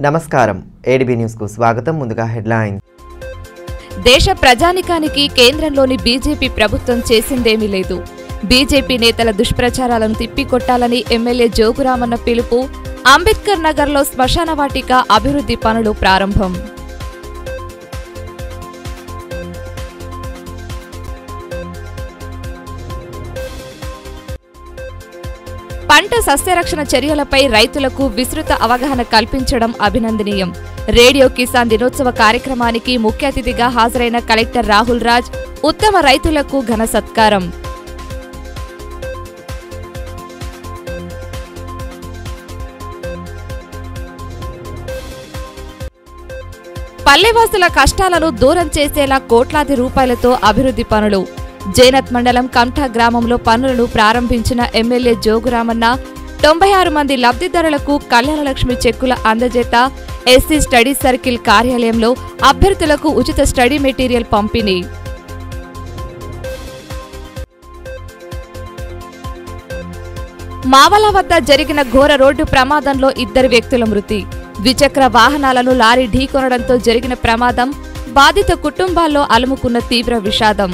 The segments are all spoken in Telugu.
నమస్కారం ఏడిబి న్యూస్కు స్వాగతం ముందుగా హెడ్లైన్ దేశ ప్రజానికానికి కేంద్రంలోని బీజేపీ ప్రభుత్వం చేసిందేమీ లేదు బీజేపీ నేతల దుష్ప్రచారాలను తిప్పికొట్టాలని ఎమ్మెల్యే జోగురామన్న పిలుపు అంబేద్కర్ నగర్లో శ్మశాన వాటిక అభివృద్ధి పనులు ప్రారంభం పంట సస్యరక్షణ చర్యలపై రైతులకు విస్తృత అవగాహన కల్పించడం అభినందనీయం రేడియో కిసాన్ దినోత్సవ కార్యక్రమానికి ముఖ్య అతిథిగా హాజరైన కలెక్టర్ రాహుల్ రాజ్ ఉత్తమ రైతులకు ఘన సత్కారం పల్లెవాసుల కష్టాలను దూరం చేసేలా కోట్లాది రూపాయలతో అభివృద్ధి పనులు జైనత్ మండలం కంఠా గ్రామంలో పనులను ప్రారంభించిన ఎమ్మెల్యే జోగురామన్న తొంభై ఆరు మంది లబ్ధిదారులకు కళ్యాణలక్ష్మి చెక్కుల అందజేత ఎస్సీ స్టడీ సర్కిల్ కార్యాలయంలో అభ్యర్థులకు ఉచిత స్టడీ మెటీరియల్ పంపిణీ మావల వద్ద జరిగిన ఘోర రోడ్డు ప్రమాదంలో ఇద్దరు వ్యక్తుల మృతి ద్విచక్ర వాహనాలను లారీ ఢీకొనడంతో జరిగిన ప్రమాదం బాధిత కుటుంబాల్లో అలుముకున్న తీవ్ర విషాదం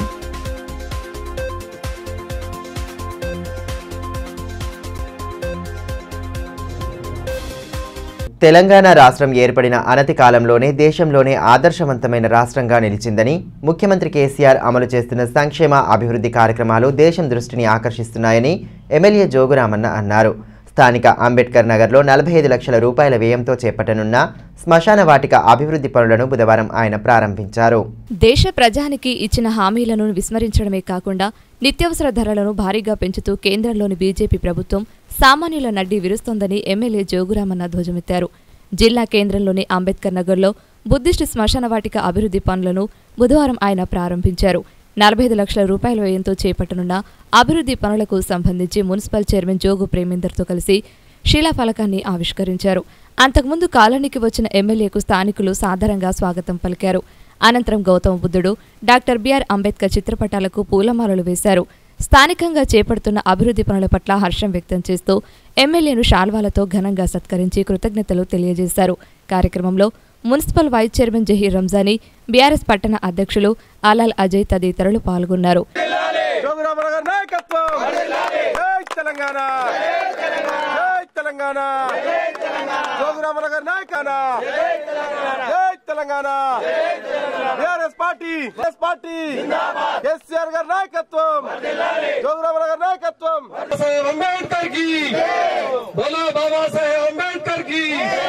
తెలంగాణ రాష్ట్రం ఏర్పడిన అనతి కాలంలోనే దేశంలోనే ఆదర్శవంతమైన రాష్ట్రంగా నిలిచిందని ముఖ్యమంత్రి కేసీఆర్ అమలు చేస్తున్న సంక్షేమ అభివృద్ధి కార్యక్రమాలు దేశం దృష్టిని ఆకర్షిస్తున్నాయని ఎమ్మెల్యే జోగురామన్న అన్నారు స్థానిక అంబేద్కర్ నగర్లో నలభై ఐదు లక్షల రూపాయల వ్యయంతో చేపట్టనున్న శ్మశాన వాటిక అభివృద్ధి పనులను బుధవారం ఆయన ప్రారంభించారు దేశ ప్రజానికి ఇచ్చిన హామీలను విస్మరించడమే కాకుండా నిత్యావసర ధరలను భారీగా పెంచుతూ కేంద్రంలోని బీజేపీ ప్రభుత్వం సామాన్యుల నడ్డి విరుస్తోందని ఎమ్మెల్యే జోగురామన్న ధ్వజమెత్తారు జిల్లా కేంద్రంలోని అంబేద్కర్ నగర్లో బుద్ధిస్ట్ శ్మశాన వాటిక అభివృద్ధి పనులను బుధవారం ఆయన ప్రారంభించారు నలభై ఐదు లక్షల రూపాయల వ్యయంతో చేపట్టనున్న అభివృద్ధి పనులకు సంబంధించి మున్సిపల్ చైర్మన్ జోగు ప్రేమేందర్తో కలిసి శిలాఫలకాన్ని ఆవిష్కరించారు అంతకుముందు కాలనీకి వచ్చిన ఎమ్మెల్యేకు స్థానికులు సాదరంగా స్వాగతం పలికారు అనంతరం గౌతమ బుద్ధుడు డాక్టర్ బిఆర్ అంబేద్కర్ చిత్రపటాలకు పూలమాలలు వేశారు స్థానికంగా చేపడుతున్న అభివృద్ధి పనుల పట్ల హర్షం వ్యక్తం చేస్తూ ఎమ్మెల్యేను శాల్వాలతో ఘనంగా సత్కరించి కృతజ్ఞతలు తెలియజేశారు కార్యక్రమంలో municipal vice chairman Zaheer Ramzani BRS పట్టణ అధ్యక్షులు అలాల్ అజయ్ తదితరులు పాల్గొన్నారు జోగురామన్న గారి నాయకత్వం జై తెలంగాణ జై తెలంగాణ జోగురామన్న గారి నాయకాన Jai Telangana BRS party S party KCR గారి నాయకత్వం జోగురామన్న గారి నాయకత్వం साहेब अंबेडकर की बोलो बाबा साहेब अंबेडकर की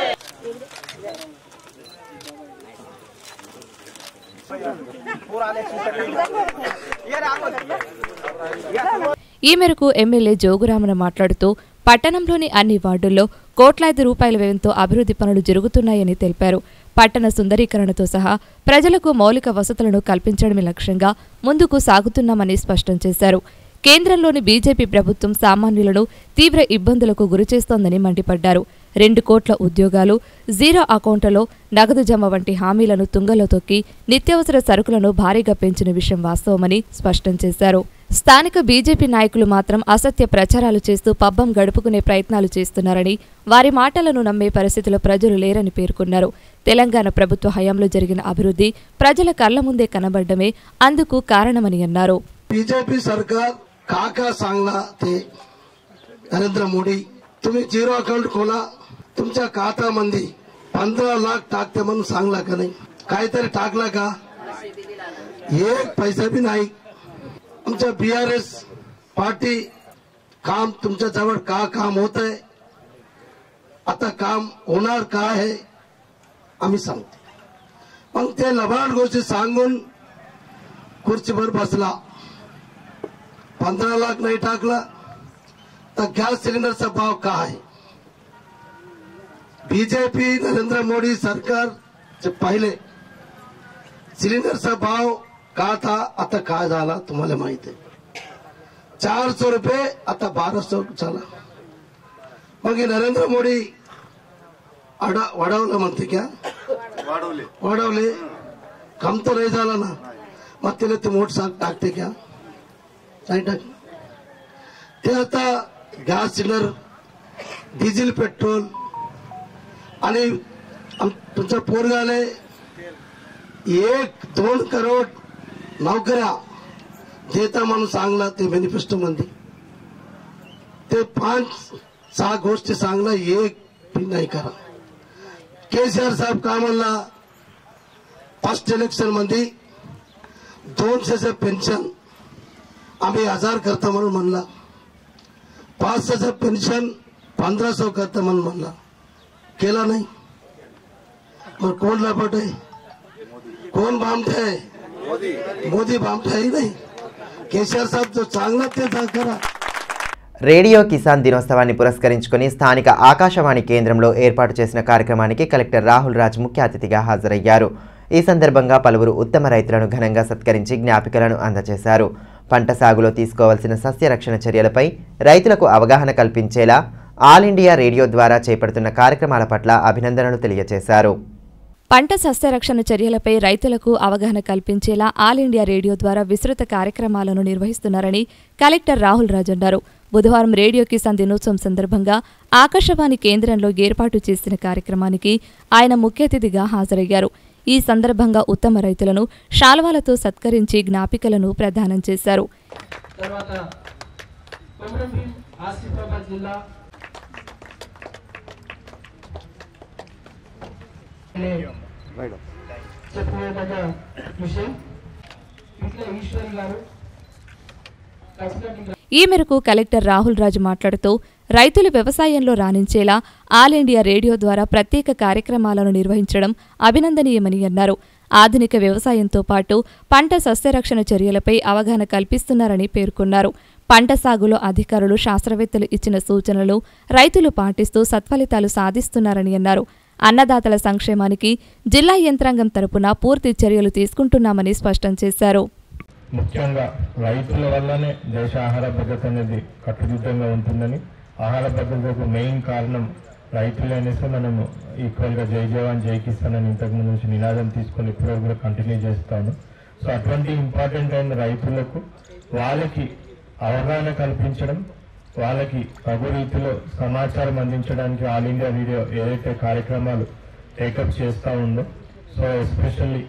ఈ మేరకు ఎమ్మెల్యే జోగురామన మాట్లాడుతూ పట్టణంలోని అన్ని వార్డుల్లో కోట్లాది రూపాయల వ్యయంతో అభివృద్ధి పనులు జరుగుతున్నాయని తెలిపారు పట్టణ సుందరీకరణతో సహా ప్రజలకు మౌలిక వసతులను కల్పించడమే లక్ష్యంగా ముందుకు సాగుతున్నామని స్పష్టం చేశారు కేంద్రంలోని బీజేపీ ప్రభుత్వం సామాన్యులను తీవ్ర ఇబ్బందులకు గురిచేస్తోందని మండిపడ్డారు రెండు కోట్ల ఉద్యోగాలు జీరో అకౌంట్లలో నగదు జమ వంటి హామీలను తుంగలో తొక్కి నిత్యావసర సరుకులను భారీగా పెంచిన విషయం వాస్తవమని స్పష్టం చేశారు స్థానిక బీజేపీ నాయకులు మాత్రం అసత్య ప్రచారాలు చేస్తూ పబ్బం గడుపుకునే ప్రయత్నాలు చేస్తున్నారని వారి మాటలను నమ్మే పరిస్థితిలో ప్రజలు లేరని పేర్కొన్నారు తెలంగాణ ప్రభుత్వ హయాంలో జరిగిన అభివృద్ధి ప్రజల కళ్ల ముందే కనబడ్డమే అందుకు కారణమని అన్నారు बीजेपी सरकार का का सांगला ते नरेंद्र मोदी तुम्ही झिरो अकाउंट खोला तुमच्या खात्यामध्ये पंधरा लाख टाकते म्हणून सांगला का नाही काहीतरी टाकला का एक पैसा बी नाही आमच्या बीआरएस पार्टी काम तुमच्या जवळ का काम होत आहे आता काम होणार का आहे आम्ही सांगतो मग ते लबाड गोष्टी सांगून खुर्चीवर बसला पंधरा लाख नाही टाकला तर गॅस सिलेंडरचा भाव काय आहे बीजेपी नरेंद्र मोदी सरकार जे पहिले सिलेंडरचा भाव का था आता काय झाला तुम्हाला माहित आहे चारशे रुपये आता बाराशे झाला मग हे नरेंद्र मोदी अडा वाढवलं म्हणते क्या वाढवले कम तर नाही झाला ना मग त्याला ते मोठ साग टाकते क्या नाही टाक ते आता गॅस सिलेंडर डिझेल पेट्रोल आणि आम- तुमच्या पोरगाले एक दोन करोड नोकऱ्या देता म्हणून सांगला ते मॅनिफेस्टो मध्ये ते पाच सहा गोष्टी सांगला एक बी नाही करा केसीआर साहेब काय म्हणला फर्स्ट इलेक्शन मध्ये दोनशेचं पेन्शन आम्ही हजार करतो म्हणून म्हणला पाचशेचं पेन्शन पंधराशे करतो म्हणून म्हणला केला नाही मग कोण लपट आहे कोण बामठे आहे मोदी बामठे आहे नाही केसीआर साहेब जो चांगला ते दा- करा రేడియో కిసాన్ దినోత్సవాన్ని పురస్కరించుకుని స్థానిక ఆకాశవాణి కేంద్రంలో ఏర్పాటు చేసిన కార్యక్రమానికి కలెక్టర్ రాహుల్ రాజ్ ముఖ్య అతిథిగా హాజరయ్యారు ఈ సందర్భంగా పలువురు ఉత్తమ రైతులను ఘనంగా సత్కరించి జ్ఞాపికలను అందజేశారు పంట సాగులో తీసుకోవాల్సిన సస్యరక్షణ చర్యలపై రైతులకు అవగాహన కల్పించేలా ఆల్ ఇండియా రేడియో ద్వారా చేపడుతున్న కార్యక్రమాల పట్ల అభినందనలు తెలియజేశారు పంట సస్యరక్షణ చర్యలపై రైతులకు అవగాహన కల్పించేలా ఆల్ ఇండియా రేడియో ద్వారా విస్తృత కార్యక్రమాలను నిర్వహిస్తున్నారని కలెక్టర్ రాహుల్ రాజ్ అన్నారు బుధవారం రేడియో కిసాన్ దినోత్సవం సందర్భంగా ఆకాశవాణి కేంద్రంలో ఏర్పాటు చేసిన కార్యక్రమానికి ఆయన ముఖ్య అతిథిగా హాజరయ్యారు ఈ సందర్భంగా ఉత్తమ రైతులను శాల్వాలతో సత్కరించి జ్ఞాపికలను ప్రదానం చేశారు తర్వాత కొమరంభీం ఆసిఫాబాద్ జిల్లా చెప్పదగ్గ విషయం ఇట్లా ఈశ్వర్ గారు కసికట్ల ఈ మేరకు కలెక్టర్ రాహుల్ రాజు మాట్లాడుతూ రైతులు వ్యవసాయంలో రాణించేలా ఆల్ ఇండియా రేడియో ద్వారా ప్రత్యేక కార్యక్రమాలను నిర్వహించడం అభినందనీయమని అన్నారు ఆధునిక వ్యవసాయంతో పాటు పంట సస్యరక్షణ చర్యలపై అవగాహన కల్పిస్తున్నారని పేర్కొన్నారు పంట సాగులో అధికారులు శాస్త్రవేత్తలు ఇచ్చిన సూచనలు రైతులు పాటిస్తూ సత్ఫలితాలు సాధిస్తున్నారని అన్నారు అన్నదాతల సంక్షేమానికి జిల్లా యంత్రాంగం తరపున పూర్తి చర్యలు తీసుకుంటున్నామని స్పష్టం చేశారు ముఖ్యంగా రైతుల వల్లనే దేశ ఆహార భద్రత అనేది కట్టుదిట్టంగా ఉంటుందని ఆహార భద్రతకు మెయిన్ కారణం రైతులు అనేసి మనం ఈక్వల్ గా జై జవాన్ జై కిసాన్ అని ఇంతకు ముందు నుంచి నినాదం తీసుకొని ఇప్పటివరకు కూడా కంటిన్యూ చేస్తాను సో అటువంటి ఇంపార్టెంట్ అయిన రైతులకు వాళ్ళకి అవగాహన కల్పించడం వాళ్ళకి తగు రీతిలో సమాచారం అందించడానికి ఆల్ ఇండియా రేడియో ఏదైతే కార్యక్రమాలు టేకప్ చేస్తూ ఉందో so especially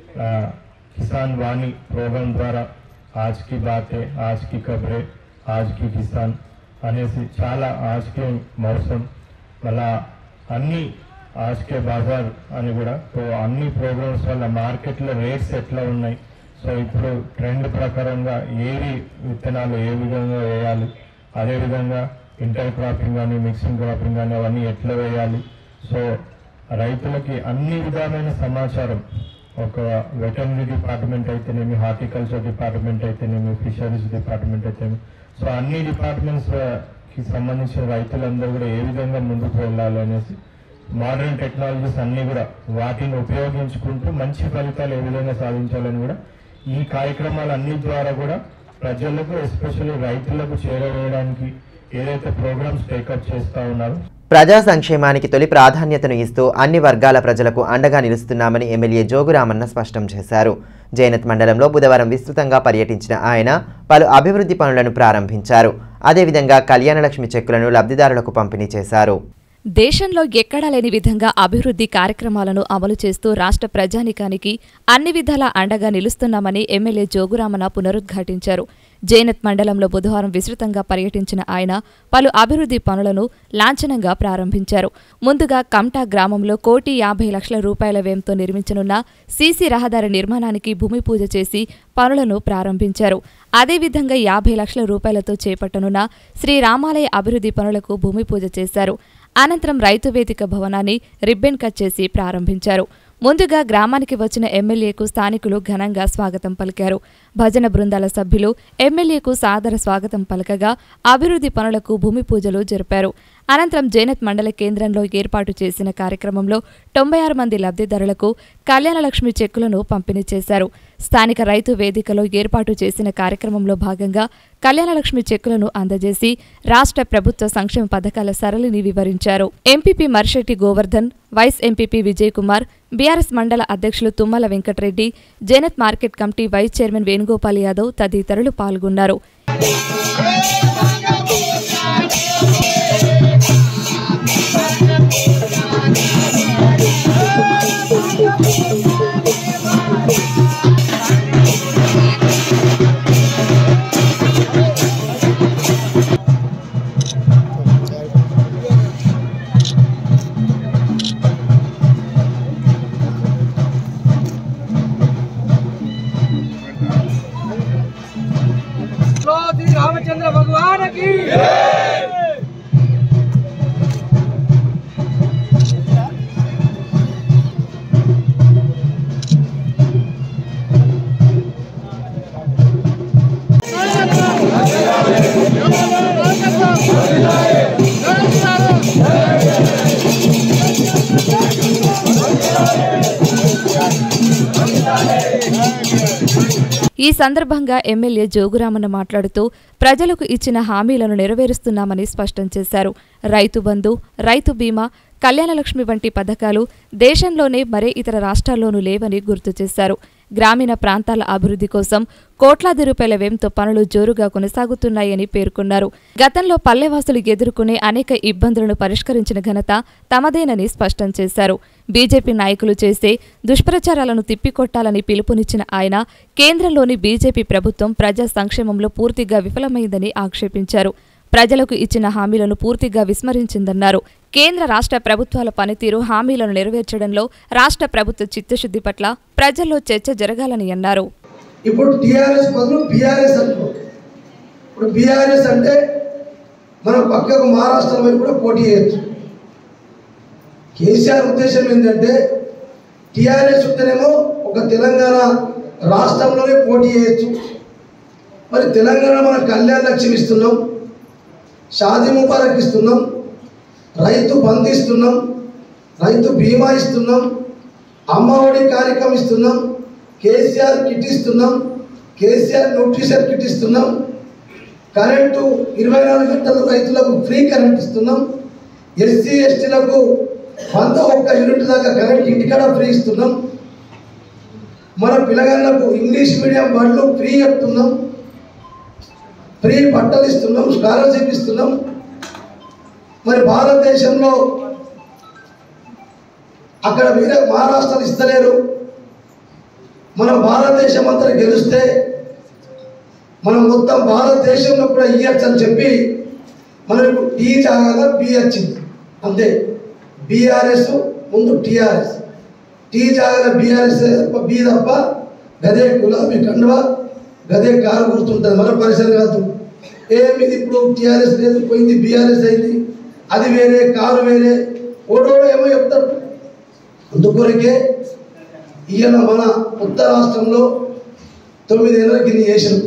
Kisan Vani program ద్వారా ఆజ్ కి బాతే ఆజ్ కి ఖబరే ఆజ్ కి కిసాన్ అనేసి చాలా ఆజ్ కే మౌసం మళ్ళా అన్ని ఆజ్ కే బాజార్ అని కూడా సో అన్ని ప్రోగ్రామ్స్ వల్ల మార్కెట్లో రేట్స్ ఎట్లా ఉన్నాయి సో ఇప్పుడు ట్రెండ్ ప్రకారంగా ఏవి విత్తనాలు ఏ విధంగా వేయాలి అదేవిధంగా ఇంటర్ క్రాపింగ్ కానీ మిక్సింగ్ క్రాపింగ్ కానీ అవన్నీ ఎట్లా వేయాలి సో రైతులకి అన్ని విధాలైన సమాచారం ఒక వెటర్నరీ డిపార్ట్మెంట్ అయితేనేమి హార్టికల్చర్ డిపార్ట్మెంట్ అయితేనేమి ఫిషరీస్ డిపార్ట్మెంట్ అయితేనేమి సో అన్ని డిపార్ట్మెంట్స్ కి సంబంధించిన రైతులందరూ కూడా ఏ విధంగా ముందుకు వెళ్ళాలి అనేసి మోడర్న్ టెక్నాలజీస్ అన్ని కూడా వాటిని ఉపయోగించుకుంటూ మంచి ఫలితాలు ఏ విధంగా సాధించాలని కూడా ఈ కార్యక్రమాలన్ని ద్వారా కూడా ప్రజలకు ఎస్పెషల్లీ రైతులకు చేరవేయడానికి ఏదైతే ప్రోగ్రామ్స్ టేకప్ చేస్తా ఉన్నారో ప్రజా సంక్షేమానికి తొలి ప్రాధాన్యతను ఇస్తూ అన్ని వర్గాల ప్రజలకు అండగా నిలుస్తున్నామని ఎమ్మెల్యే జోగురామన్న స్పష్టం చేశారు జైనత్ మండలంలో బుధవారం విస్తృతంగా పర్యటించిన ఆయన పలు అభివృద్ధి పనులను ప్రారంభించారు అదేవిధంగా కళ్యాణలక్ష్మి చెక్కులను లబ్ధిదారులకు పంపిణీ చేశారు దేశంలో ఎక్కడా లేని విధంగా అభివృద్ధి కార్యక్రమాలను అమలు చేస్తూ రాష్ట్ర ప్రజానికానికి అన్ని విధాలా అండగా నిలుస్తున్నామని ఎమ్మెల్యే జోగురామన పునరుద్ఘాటించారు జైనత్ మండలంలో బుధవారం విస్తృతంగా పర్యటించిన ఆయన పలు అభివృద్ధి పనులను లాంఛనంగా ప్రారంభించారు ముందుగా కమ్టా గ్రామంలో కోటి యాభై లక్షల రూపాయల వ్యయంతో నిర్మించనున్న సీసీ రహదారి నిర్మాణానికి భూమి పూజ చేసి పనులను ప్రారంభించారు అదేవిధంగా యాభై లక్షల రూపాయలతో చేపట్టనున్న శ్రీ రామాలయ అభివృద్ధి పనులకు భూమి పూజ చేశారు అనంతరం రైతు వేదిక భవనాన్ని రిబ్బన్ కట్ చేసి ప్రారంభించారు ముందుగా గ్రామానికి వచ్చిన ఎమ్మెల్యేకు స్థానికులు ఘనంగా స్వాగతం పలికారు భజన బృందాల సభ్యులు ఎమ్మెల్యేకు సాదర స్వాగతం పలకగా అభివృద్ధి పనులకు భూమి పూజలు జరిపారు అనంతరం జైనత్ మండల కేంద్రంలో ఏర్పాటు చేసిన కార్యక్రమంలో తొంభై ఆరు మంది లబ్ధిదారులకు కళ్యాణలక్ష్మి చెక్కులను పంపిణీ చేశారు స్థానిక రైతు వేదికలో ఏర్పాటు చేసిన కార్యక్రమంలో భాగంగా కళ్యాణలక్ష్మి చెక్కులను అందజేసి రాష్ట్ర ప్రభుత్వ సంక్షేమ పథకాల సరళిని వివరించారు MPP Marshetti Govardhan vice MPP Vijay Kumar BRS మండల అధ్యక్షులు Tummala Venkat Reddy Jainath market committee vice chairman Venugopal Yadav తదితరులు పాల్గొన్నారు జై रामचंद्र भगवान की ఈ సందర్భంగా ఎమ్మెల్యే జోగురామన్న మాట్లాడుతూ ప్రజలకు ఇచ్చిన హామీలను నెరవేరుస్తున్నామని స్పష్టం చేశారు రైతు బంధు రైతు బీమా కళ్యాణలక్ష్మి వంటి పథకాలు దేశంలోనే మరే ఇతర రాష్ట్రాల్లోనూ లేవని గుర్తు చేశారు గ్రామీణ ప్రాంతాల అభివృద్ధి కోసం కోట్లాది రూపాయల వ్యయంతో పనులు జోరుగా కొనసాగుతున్నాయని పేర్కొన్నారు గతంలో పల్లెవాసులు ఎదుర్కొనే అనేక ఇబ్బందులను పరిష్కరించిన ఘనత తమదేనని స్పష్టం చేశారు బీజేపీ నాయకులు చేసే దుష్ప్రచారాలను తిప్పికొట్టాలని పిలుపునిచ్చిన ఆయన కేంద్రంలోని బీజేపీ ప్రభుత్వం ప్రజా సంక్షేమంలో పూర్తిగా విఫలమైందని ఆక్షేపించారు ప్రజలకు ఇచ్చిన హామీలను పూర్తిగా విస్మరించిందన్నారు కేంద్ర రాష్ట్ర ప్రభుత్వాల పనితీరు హామీలను నెరవేర్చడంలో రాష్ట్ర ప్రభుత్వ చిత్తశుద్ధి పట్ల ప్రజల్లో చర్చ జరగాలని అన్నారు ఇప్పుడు టీఆర్ఎస్ బదులు బీఆర్ఎస్ అంటున్నాం ఇప్పుడు బీఆర్ఎస్ అంటే మనం పక్కకు మహారాష్ట్ర వైపు కూడా పోటీ చేయొచ్చు కేసీఆర్ ఉద్దేశం ఏంటంటే టీఆర్ఎస్ ఉంటేనేమో ఒక తెలంగాణ రాష్ట్రంలోనే పోటీ చేయొచ్చు మరి తెలంగాణ మన కళ్యాణ లక్ష్యం ఇస్తున్నాం షాదీ ముబారక్ ఇస్తున్నాం రైతు బంధు ఇస్తున్నాం రైతు బీమా ఇస్తున్నాం అమ్మఒడి కార్యక్రమం ఇస్తున్నాం కేసీఆర్ కిట్ ఇస్తున్నాం కేసీఆర్ న్యూట్రిషన్ కిట్ ఇస్తున్నాం కరెంటు ఇరవై నాలుగు గంటలు రైతులకు ఫ్రీ కరెంట్ ఇస్తున్నాం ఎస్సీ ఎస్టీలకు వంద ఒక్క యూనిట్ దాకా కరెంట్ ఇంటికాడ ఫ్రీ ఇస్తున్నాం మన పిల్లగాళ్ళకు ఇంగ్లీష్ మీడియం బడులు ఫ్రీ చెప్తున్నాం ఫ్రీ బట్టలు ఇస్తున్నాం స్కాలర్షిప్ ఇస్తున్నాం మరి భారతదేశంలో అక్కడ వేరే మహారాష్ట్రలు ఇస్తలేరు మన భారతదేశం అంతా గెలిస్తే మనం మొత్తం భారతదేశంలో కూడా ఇయ్యచ్చు అని చెప్పి మనకు టీ జాగాగా బి వచ్చింది అంతే బీఆర్ఎస్ ముందు టీఆర్ఎస్ టీ జాగాల బీఆర్ఎస్ బి తప్ప గదే గులాబీ కండువా గదే కారు గుర్తుంటుంది మన పరిసరం కాదు ఏమిది ఇప్పుడు టీఆర్ఎస్ లేదు పోయింది బీఆర్ఎస్ అయింది అది వేరే కారు వేరే ఓడోడో ఏమో చెప్తారు అందుకొరకే ఈయన మన ఉత్తర రాష్ట్రంలో తొమ్మిదేళ్ళకి ఇన్ని చేసిన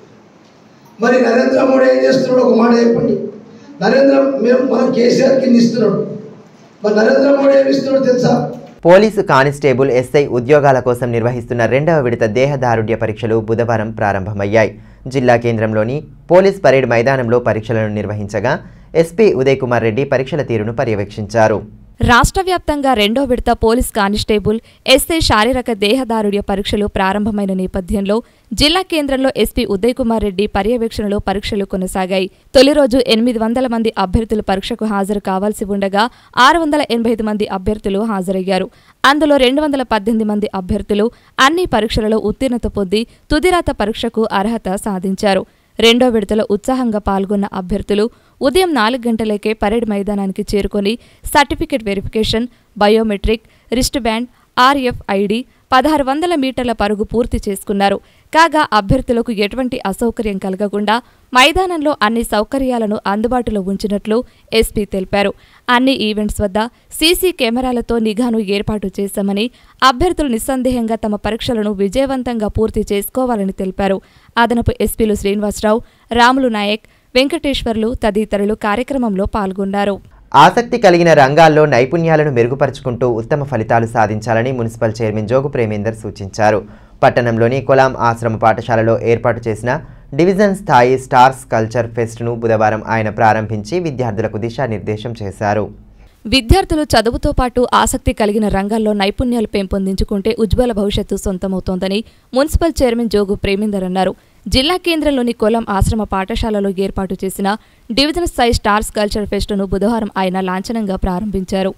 మరి నరేంద్ర మోడీ ఏం చేస్తున్నాడు ఒక మాట చెప్పండి నరేంద్ర మేము మనం కేసీఆర్కి ఇన్ని ఇస్తున్నాడు మరి నరేంద్ర మోడీ ఏమి ఇస్తున్నాడు తెలుసా పోలీసు కానిస్టేబుల్ ఎస్ఐ ఉద్యోగాల కోసం నిర్వహిస్తున్న రెండవ విడత దేహదారుఢ్య పరీక్షలు బుధవారం ప్రారంభమయ్యాయి జిల్లా కేంద్రంలోని పోలీస్ పరేడ్ మైదానంలో పరీక్షలను నిర్వహించగా ఎస్పీ ఉదయ్ కుమార్ రెడ్డి పరీక్షల తీరును పర్యవేక్షించారు రాష్ట్ర వ్యాప్తంగా రెండో విడత పోలీస్ కానిస్టేబుల్ ఎస్ఐ శారీరక దేహదారుఢ్య పరీక్షలు ప్రారంభమైన నేపథ్యంలో జిల్లా కేంద్రంలో ఎస్పీ ఉదయ్ కుమార్ రెడ్డి పర్యవేక్షణలో పరీక్షలు కొనసాగాయి తొలి రోజు ఎనిమిది వందల మంది అభ్యర్థులు పరీక్షకు హాజరు కావాల్సి ఉండగా ఆరు వందల ఎనభై ఐదు మంది అభ్యర్థులు హాజరయ్యారు అందులో రెండు వందల పద్దెనిమిది మంది అభ్యర్థులు అన్ని పరీక్షలలో ఉత్తీర్ణత పొంది తుదిరాత పరీక్షకు అర్హత సాధించారు రెండో విడతలో ఉత్సాహంగా పాల్గొన్న అభ్యర్థులు ఉదయం నాలుగు గంటలకే పరేడ్ మైదానానికి చేరుకొని certificate verification biometric wrist band RFID పదహారు వందల మీటర్ల పరుగు పూర్తి చేసుకున్నారు కాగా అభ్యర్థులకు ఎటువంటి అసౌకర్యం కలగకుండా మైదానంలో అన్ని సౌకర్యాలను అందుబాటులో ఉంచినట్లు ఎస్పీ తెలిపారు అన్ని ఈవెంట్స్ వద్ద సీసీ కెమెరాలతో నిఘాను ఏర్పాటు చేశామని అభ్యర్థులు నిస్సందేహంగా తమ పరీక్షలను విజయవంతంగా పూర్తి చేసుకోవాలని తెలిపారు అదనపు ఎస్పీలు శ్రీనివాసరావు రాములు నాయక్ వెంకటేశ్వర్లు తదితరులు కార్యక్రమంలో పాల్గొన్నారు ఆసక్తి కలిగిన రంగాల్లో నైపుణ్యాలను మెరుగుపరుచుకుంటూ ఉత్తమ ఫలితాలు సాధించాలని మున్సిపల్ చైర్మన్ జోగు ప్రేమేందర్ సూచించారు పట్టణంలోని కొలాం ఆశ్రమ పాఠశాలలో ఏర్పాటు చేసిన డివిజన్ స్థాయి స్టార్స్ కల్చర్ ఫెస్ట్ను బుధవారం ఆయన ప్రారంభించి విద్యార్థులకు దిశానిర్దేశం చేశారు విద్యార్థులు చదువుతో పాటు ఆసక్తి కలిగిన రంగాల్లో నైపుణ్యాలు పెంపొందించుకుంటే ఉజ్వల భవిష్యత్తు సొంతమవుతోందని మున్సిపల్ చైర్మన్ జోగు ప్రేమేందర్ అన్నారు జిల్లా కేంద్రంలోని కొలం ఆశ్రమ పాఠశాలలో ఏర్పాటు చేసిన డివిజన్ స్థాయి స్టార్స్ కల్చర్ ఫెస్టును బుధవారం ఆయన లాంఛనంగా ప్రారంభించారు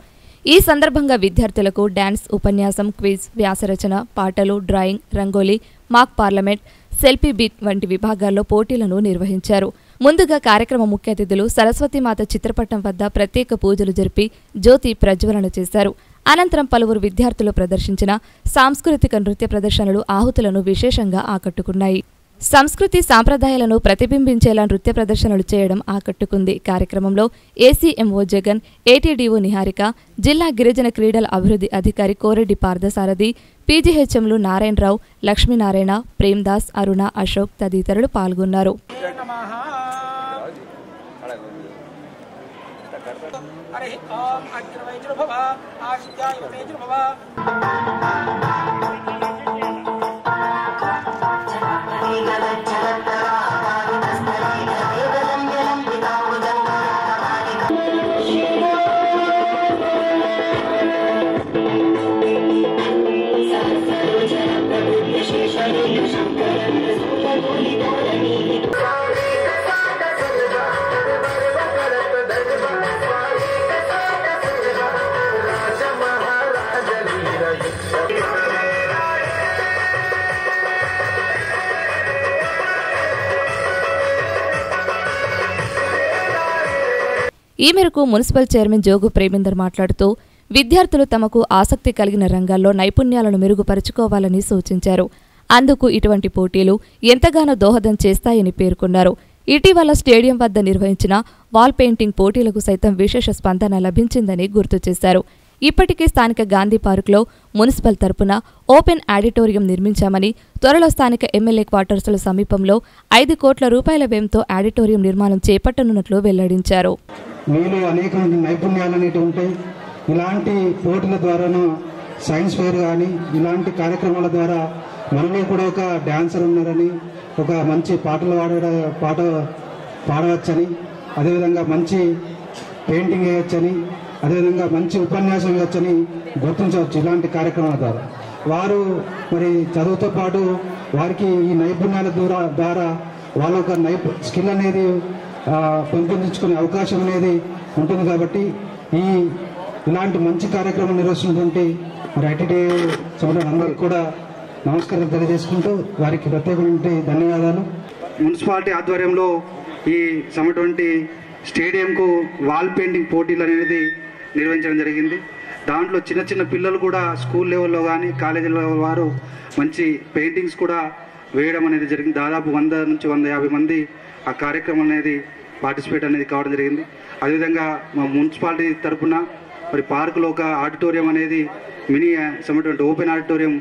ఈ సందర్భంగా విద్యార్థులకు డ్యాన్స్ ఉపన్యాసం క్విజ్ వ్యాసరచన పాటలు drawing rangoli mock parliament selfie beat వంటి విభాగాల్లో పోటీలను నిర్వహించారు ముందుగా కార్యక్రమ ముఖ్య అతిథులు సరస్వతీమాత చిత్రపటం వద్ద ప్రత్యేక పూజలు జరిపి జ్యోతి ప్రజ్వలన చేశారు అనంతరం పలువురు విద్యార్థులు ప్రదర్శించిన సాంస్కృతిక నృత్య ప్రదర్శనలు ఆహుతులను విశేషంగా ఆకట్టుకున్నాయి సంస్కృతి సాంప్రదాయాలను ప్రతిబింబించేలా నృత్య ప్రదర్శనలు చేయడం ఆకట్టుకుంది కార్యక్రమంలో ఏసీఎంఓ జగన్ ఏటీడీఓ నిహారిక జిల్లా గిరిజన క్రీడల అభివృద్ధి అధికారి కోరెడ్డి పార్థసారథి పీజీహెచ్ఎంలు నారాయణరావు లక్ష్మీనారాయణ ప్రేమ్దాస్ అరుణ అశోక్ తదితరులు పాల్గొన్నారు హరి ఓం అగ్రవైజుర్భవ ఆదిత్యాయుర్వేజుర్భవ ఈ మేరకు మున్సిపల్ చైర్మన్ జోగు ప్రేమేందర్ మాట్లాడుతూ విద్యార్థులు తమకు ఆసక్తి కలిగిన రంగాల్లో నైపుణ్యాలను మెరుగుపరుచుకోవాలని సూచించారు అందుకు ఇటువంటి పోటీలు ఎంతగానో దోహదం చేస్తాయని పేర్కొన్నారు ఇటీవల స్టేడియం వద్ద నిర్వహించిన వాల్ పెయింటింగ్ పోటీలకు సైతం విశేష స్పందన లభించిందని గుర్తు చేశారు ఇప్పటికే స్థానిక గాంధీ పార్కులో మున్సిపల్ తరపున ఓపెన్ ఆడిటోరియం నిర్మించామని త్వరలో స్థానిక ఎమ్మెల్యే క్వార్టర్స్ల సమీపంలో ఐదు కోట్ల రూపాయల వ్యయంతో ఆడిటోరియం నిర్మాణం చేపట్టనున్నట్లు వెల్లడించారు మీలో అనేక నైపుణ్యాలు అనేవి ఉంటాయి ఇలాంటి పోటీల ద్వారాను సైన్స్ ఫేర్ కానీ ఇలాంటి కార్యక్రమాల ద్వారా మనలో కూడా ఒక డ్యాన్సర్ ఉన్నారని ఒక మంచి పాటలు పాడ పాట పాడవచ్చని అదేవిధంగా మంచి పెయింటింగ్ వేయవచ్చని అదేవిధంగా మంచి ఉపన్యాసం ఇవ్వచ్చని గుర్తించవచ్చు ఇలాంటి కార్యక్రమాల ద్వారా వారు మరి చదువుతో పాటు వారికి ఈ నైపుణ్యాల ద్వారా ద్వారా వాళ్ళ ఒక నైపు స్కిల్ అనేది ఆ, పెంపొందించుకునే అవకాశం అనేది ఉంటుంది కాబట్టి ఈ ఇలాంటి మంచి కార్యక్రమం నిర్వహిస్తున్నటువంటి మరి ఐటీడీ సోదరులు అందరికీ కూడా నమస్కారం తెలియజేసుకుంటూ వారికి ప్రత్యేకమైన ధన్యవాదాలు మున్సిపాలిటీ ఆధ్వర్యంలో ఈ సమటువంటి స్టేడియంకు వాల్ పెయింటింగ్ పోటీలు అనేది నిర్వహించడం జరిగింది దాంట్లో చిన్న చిన్న పిల్లలు కూడా స్కూల్ లెవెల్లో కానీ కాలేజీ లెవెల్ వారు మంచి పెయింటింగ్స్ కూడా వేయడం అనేది జరిగింది దాదాపు వంద నుంచి వంద యాభై మంది ఆ కార్యక్రమం అనేది పార్టిసిపేట్ అనేది కావడం జరిగింది అదేవిధంగా మా మున్సిపాలిటీ తరపున మరి పార్కులో ఒక ఆడిటోరియం అనేది మినీ సమటువంటి ఓపెన్ ఆడిటోరియం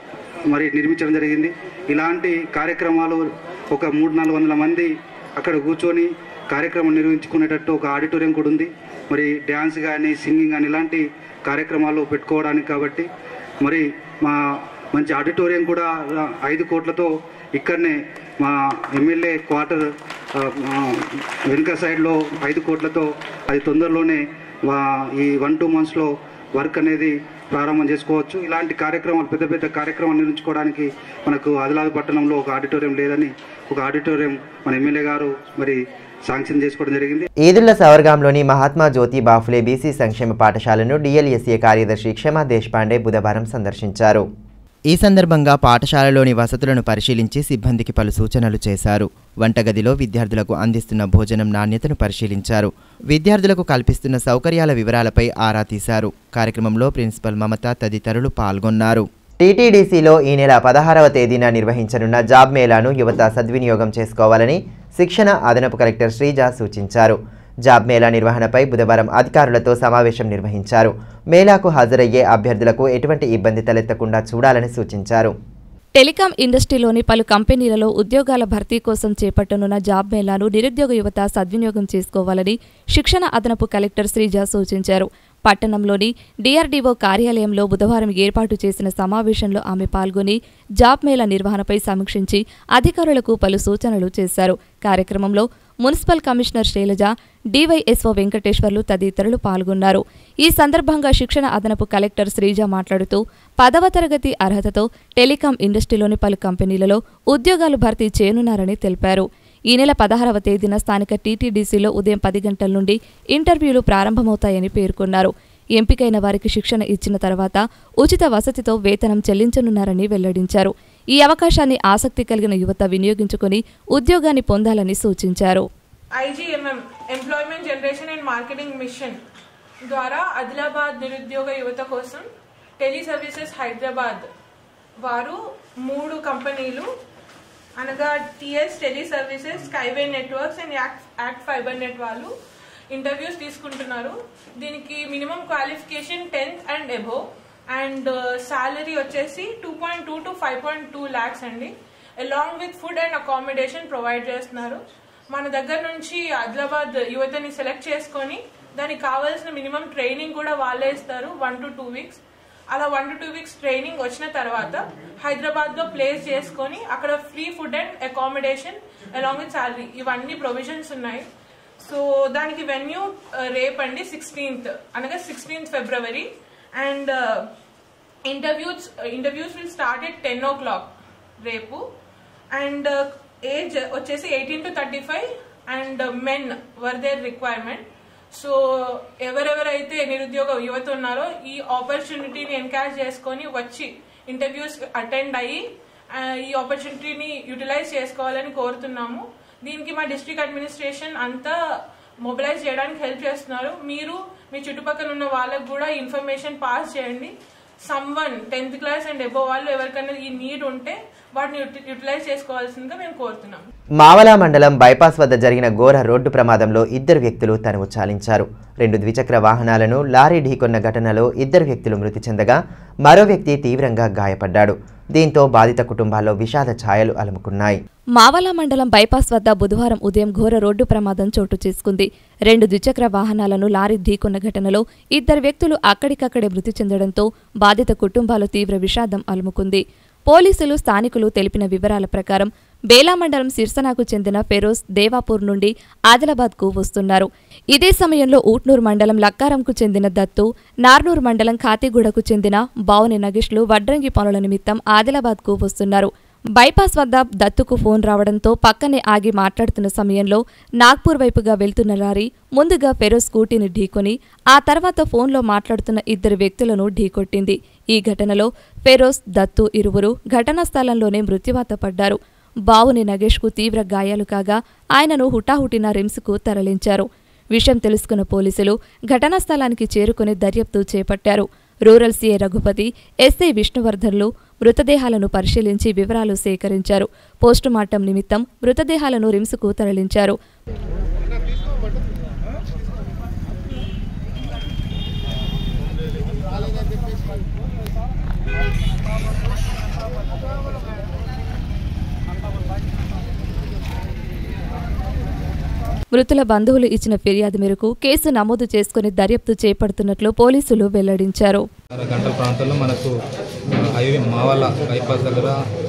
మరి నిర్మించడం జరిగింది ఇలాంటి కార్యక్రమాలు ఒక మూడు నాలుగు వందల మంది అక్కడ కూర్చొని కార్యక్రమం నిర్వహించుకునేటట్టు ఒక ఆడిటోరియం కూడా ఉంది మరి డ్యాన్స్ కానీ సింగింగ్ కానీ ఇలాంటి కార్యక్రమాలు పెట్టుకోవడానికి కాబట్టి మరి మా మంచి ఆడిటోరియం కూడా ఆ, ఐదు కోట్లతో ఇక్కడనే మా ఎమ్మెల్యే క్వార్టర్ ఆ, ఆ, వెనుక సైడ్లో ఐదు కోట్లతో అది తొందరలోనే వా- ఈ వన్ టూ మంత్స్లో వర్క్ అనేది ప్రారంభం చేసుకోవచ్చు ఇలాంటి కార్యక్రమాలు పెద్ద పెద్ద కార్యక్రమాలు నిర్మించుకోవడానికి మనకు ఆదిలాబాద్ పట్టణంలో ఒక ఆడిటోరియం లేదని ఒక ఆడిటోరియం మన ఎమ్మెల్యే గారు మరి శాంక్షన్ చేసుకోవడం జరిగింది ఈదుళ్ల సవర్గాంలోని మహాత్మా జ్యోతి బాఫులే బీసీ సంక్షేమ పాఠశాలను డిఎల్ఎస్ఏ కార్యదర్శి క్షమా దేశపాండే బుధవారం సందర్శించారు ఈ సందర్భంగా పాఠశాలలోని వసతులను పరిశీలించి సిబ్బందికి పలు సూచనలు చేశారు వంటగదిలో విద్యార్థులకు అందిస్తున్న భోజనం నాణ్యతను పరిశీలించారు విద్యార్థులకు కల్పిస్తున్న సౌకర్యాల వివరాలపై ఆరా తీశారు కార్యక్రమంలో ప్రిన్సిపల్ మమత తదితరులు పాల్గొన్నారు టీటీడీసీలో ఈ నెల పదహారవ తేదీన నిర్వహించనున్న జాబ్ మేళాను యువత సద్వినియోగం చేసుకోవాలని శిక్షణ అదనపు కలెక్టర్ శ్రీజ సూచించారు జాబ్ మేళా నిర్వహణపై బుధవారం అధికారులతో సమావేశం నిర్వహించారు మేళాకు హాజరయ్యే అభ్యర్థులకు ఎటువంటి ఇబ్బంది తలెత్తకుండా చూడాలని సూచించారు టెలికాం ఇండస్ట్రీలోని పలు కంపెనీలలో ఉద్యోగాల భర్తీ కోసం చేపట్టనున్న జాబ్ మేళాను నిరుద్యోగ యువత సద్వినియోగం చేసుకోవాలని శిక్షణ అదనపు కలెక్టర్ శ్రీజ సూచించారు పట్టణంలోని డిఆర్డీఓ కార్యాలయంలో బుధవారం ఏర్పాటు చేసిన సమావేశంలో ఆమె పాల్గొని జాబ్ మేళా నిర్వహణపై సమీక్షించి అధికారులకు పలు సూచనలు చేశారు కార్యక్రమంలో municipal commissioner Shailaja DYSO Venkateswarlu తదితరులు పాల్గొన్నారు ఈ సందర్భంగా శిక్షణ అదనపు కలెక్టర్ శ్రీజ మాట్లాడుతూ పదవ తరగతి అర్హతతో టెలికాం ఇండస్ట్రీలోని పలు కంపెనీలలో ఉద్యోగాలు భర్తీ చేయనున్నారని తెలిపారు ఈ నెల పదహారవ తేదీన స్థానిక టీటీడీసీలో ఉదయం పది గంటల నుండి ఇంటర్వ్యూలు ప్రారంభమవుతాయని పేర్కొన్నారు ఎంపికైన వారికి శిక్షణ ఇచ్చిన తర్వాత ఉచిత వసతితో వేతనం చెల్లించనున్నారని వెల్లడించారు ఈ అవకాశాన్ని ఆసక్తి కలిగిన యువత వినియోగించుకుని ఉద్యోగాన్ని పొందాలని సూచించారు IGMM employment generation and marketing mission ద్వారా ఆదిలాబాద్ నిరుద్యోగ యువత కోసం టెలి సర్వీసెస్ హైదరాబాద్ వారు మూడు కంపెనీలు అనగా TS tele services skyway networks and act act fibre net వాళ్ళు ఇంటర్వ్యూస్ తీసుకుంటున్నారు దీనికి minimum qualification tenth and above and salary వచ్చేసి two point two to five point two lakhs అండి along with food and accommodation provide చేస్తున్నారు మన దగ్గర నుంచి ఆదిలాబాద్ యువతని సెలెక్ట్ చేసుకొని దానికి కావాల్సిన మినిమం ట్రైనింగ్ కూడా వాళ్ళే ఇస్తారు వన్ టు టూ వీక్స్ అలా one to two weeks training వచ్చిన తర్వాత హైదరాబాద్ లో ప్లేస్ చేసుకొని అక్కడ free food and accommodation along with salary ఇవన్నీ ప్రొవిజన్స్ ఉన్నాయి సో దానికి వెన్యూ రేపండి సిక్స్టీన్త్ అనగా sixteenth February and interviews interviews will start at ten o'clock రేపు అండ్ ఏజ్ వచ్చేసి eighteen to thirty five and men were there requirement so ఎవరెవరైతే నిరుద్యోగ యువత ఉన్నారో ఈ ఆపర్చునిటీని ఎన్కరేజ్ చేసుకొని వచ్చి ఇంటర్వ్యూస్ అటెండ్ అయ్యి ఆ, ఈ ఆపర్చునిటీని యూటిలైజ్ చేసుకోవాలని కోరుతున్నాము దీనికి మా డిస్ట్రిక్ట్ అడ్మినిస్ట్రేషన్ అంతా మొబిలైజ్ చేయడానికి హెల్ప్ చేస్తున్నారు మీరు మీ చుట్టుపక్కల ఉన్న వాళ్ళకు కూడా ఇన్ఫర్మేషన్ పాస్ చేయండి someone tenth class and above వాళ్ళు ఎవరికైనా ఈ నీడ్ ఉంటే వాటిని యూటిలైజ్ చేసుకోవాల్సిందిగా మేము కోరుతున్నాం మావలా మండలం బైపాస్ వద్ద జరిగిన ఘోర రోడ్డు ప్రమాదంలో ఇద్దరు వ్యక్తులు తనువు చాలించారు రెండు ద్విచక్ర వాహనాలను లారీ ఢీకొన్న ఘటనలో ఇద్దరు వ్యక్తులు మృతి చెందగా మరో వ్యక్తి తీవ్రంగా గాయపడ్డాడు దీంతో బాధిత కుటుంబాల్లో విషాద ఛాయలు అలుముకున్నాయి మావల మండలం బైపాస్ వద్ద బుధవారం ఉదయం ఘోర రోడ్డు ప్రమాదం చోటు చేసుకుంది రెండు ద్విచక్ర వాహనాలను లారీ ఢీకొన్న ఘటనలో ఇద్దరు వ్యక్తులు అక్కడికక్కడే మృతి చెందడంతో బాధిత కుటుంబాలు తీవ్ర విషాదం అలుముకుంది పోలీసులు స్థానికులు తెలిపిన వివరాల ప్రకారం బేలా మండలం సిర్సనాకు చెందిన ఫెరోజ్ దేవాపూర్ నుండి ఆదిలాబాద్కు వస్తున్నారు ఇదే సమయంలో ఊట్నూరు మండలం లక్కారంకు చెందిన దత్తు నార్నూరు మండలం ఖాతీగూడకు చెందిన బావుని నగేష్లు వడ్రంగి పనుల నిమిత్తం ఆదిలాబాద్కు వస్తున్నారు బైపాస్ వద్ద దత్తుకు ఫోన్ రావడంతో పక్కనే ఆగి మాట్లాడుతున్న సమయంలో నాగ్పూర్ వైపుగా వెళ్తున్న లారీ ముందుగా ఫెరోజ్ స్కూటీని ఢీకొని ఆ తర్వాత ఫోన్లో మాట్లాడుతున్న ఇద్దరు వ్యక్తులను ఢీకొట్టింది ఈ ఘటనలో ఫెరోజ్ దత్తు ఇరువురు ఘటనా స్థలంలోనే మృత్యువాత పడ్డారు బావుని నగేష్కు తీవ్ర గాయాలు కాగా ఆయనను హుటాహుటిన రిమ్స్కు తరలించారు విషయం తెలుసుకున్న పోలీసులు ఘటనా స్థలానికి చేరుకుని దర్యాప్తు చేపట్టారు రూరల్ సీఏ రఘుపతి ఎస్ఐ విష్ణువర్ధన్లు మృతదేహాలను పరిశీలించి వివరాలు సేకరించారు పోస్టుమార్టం నిమిత్తం మృతదేహాలను రిమ్స్కు తరలించారు మృతుల బంధువులు ఇచ్చిన ఫిర్యాదు మేరకు కేసు నమోదు చేసుకుని దర్యాప్తు చేపడుతున్నట్లు పోలీసులు వెల్లడించారు ఆరు గంటల ప్రాంతంలో మనకు ఆ, హైవే మావాల బైపాస్ దగ్గర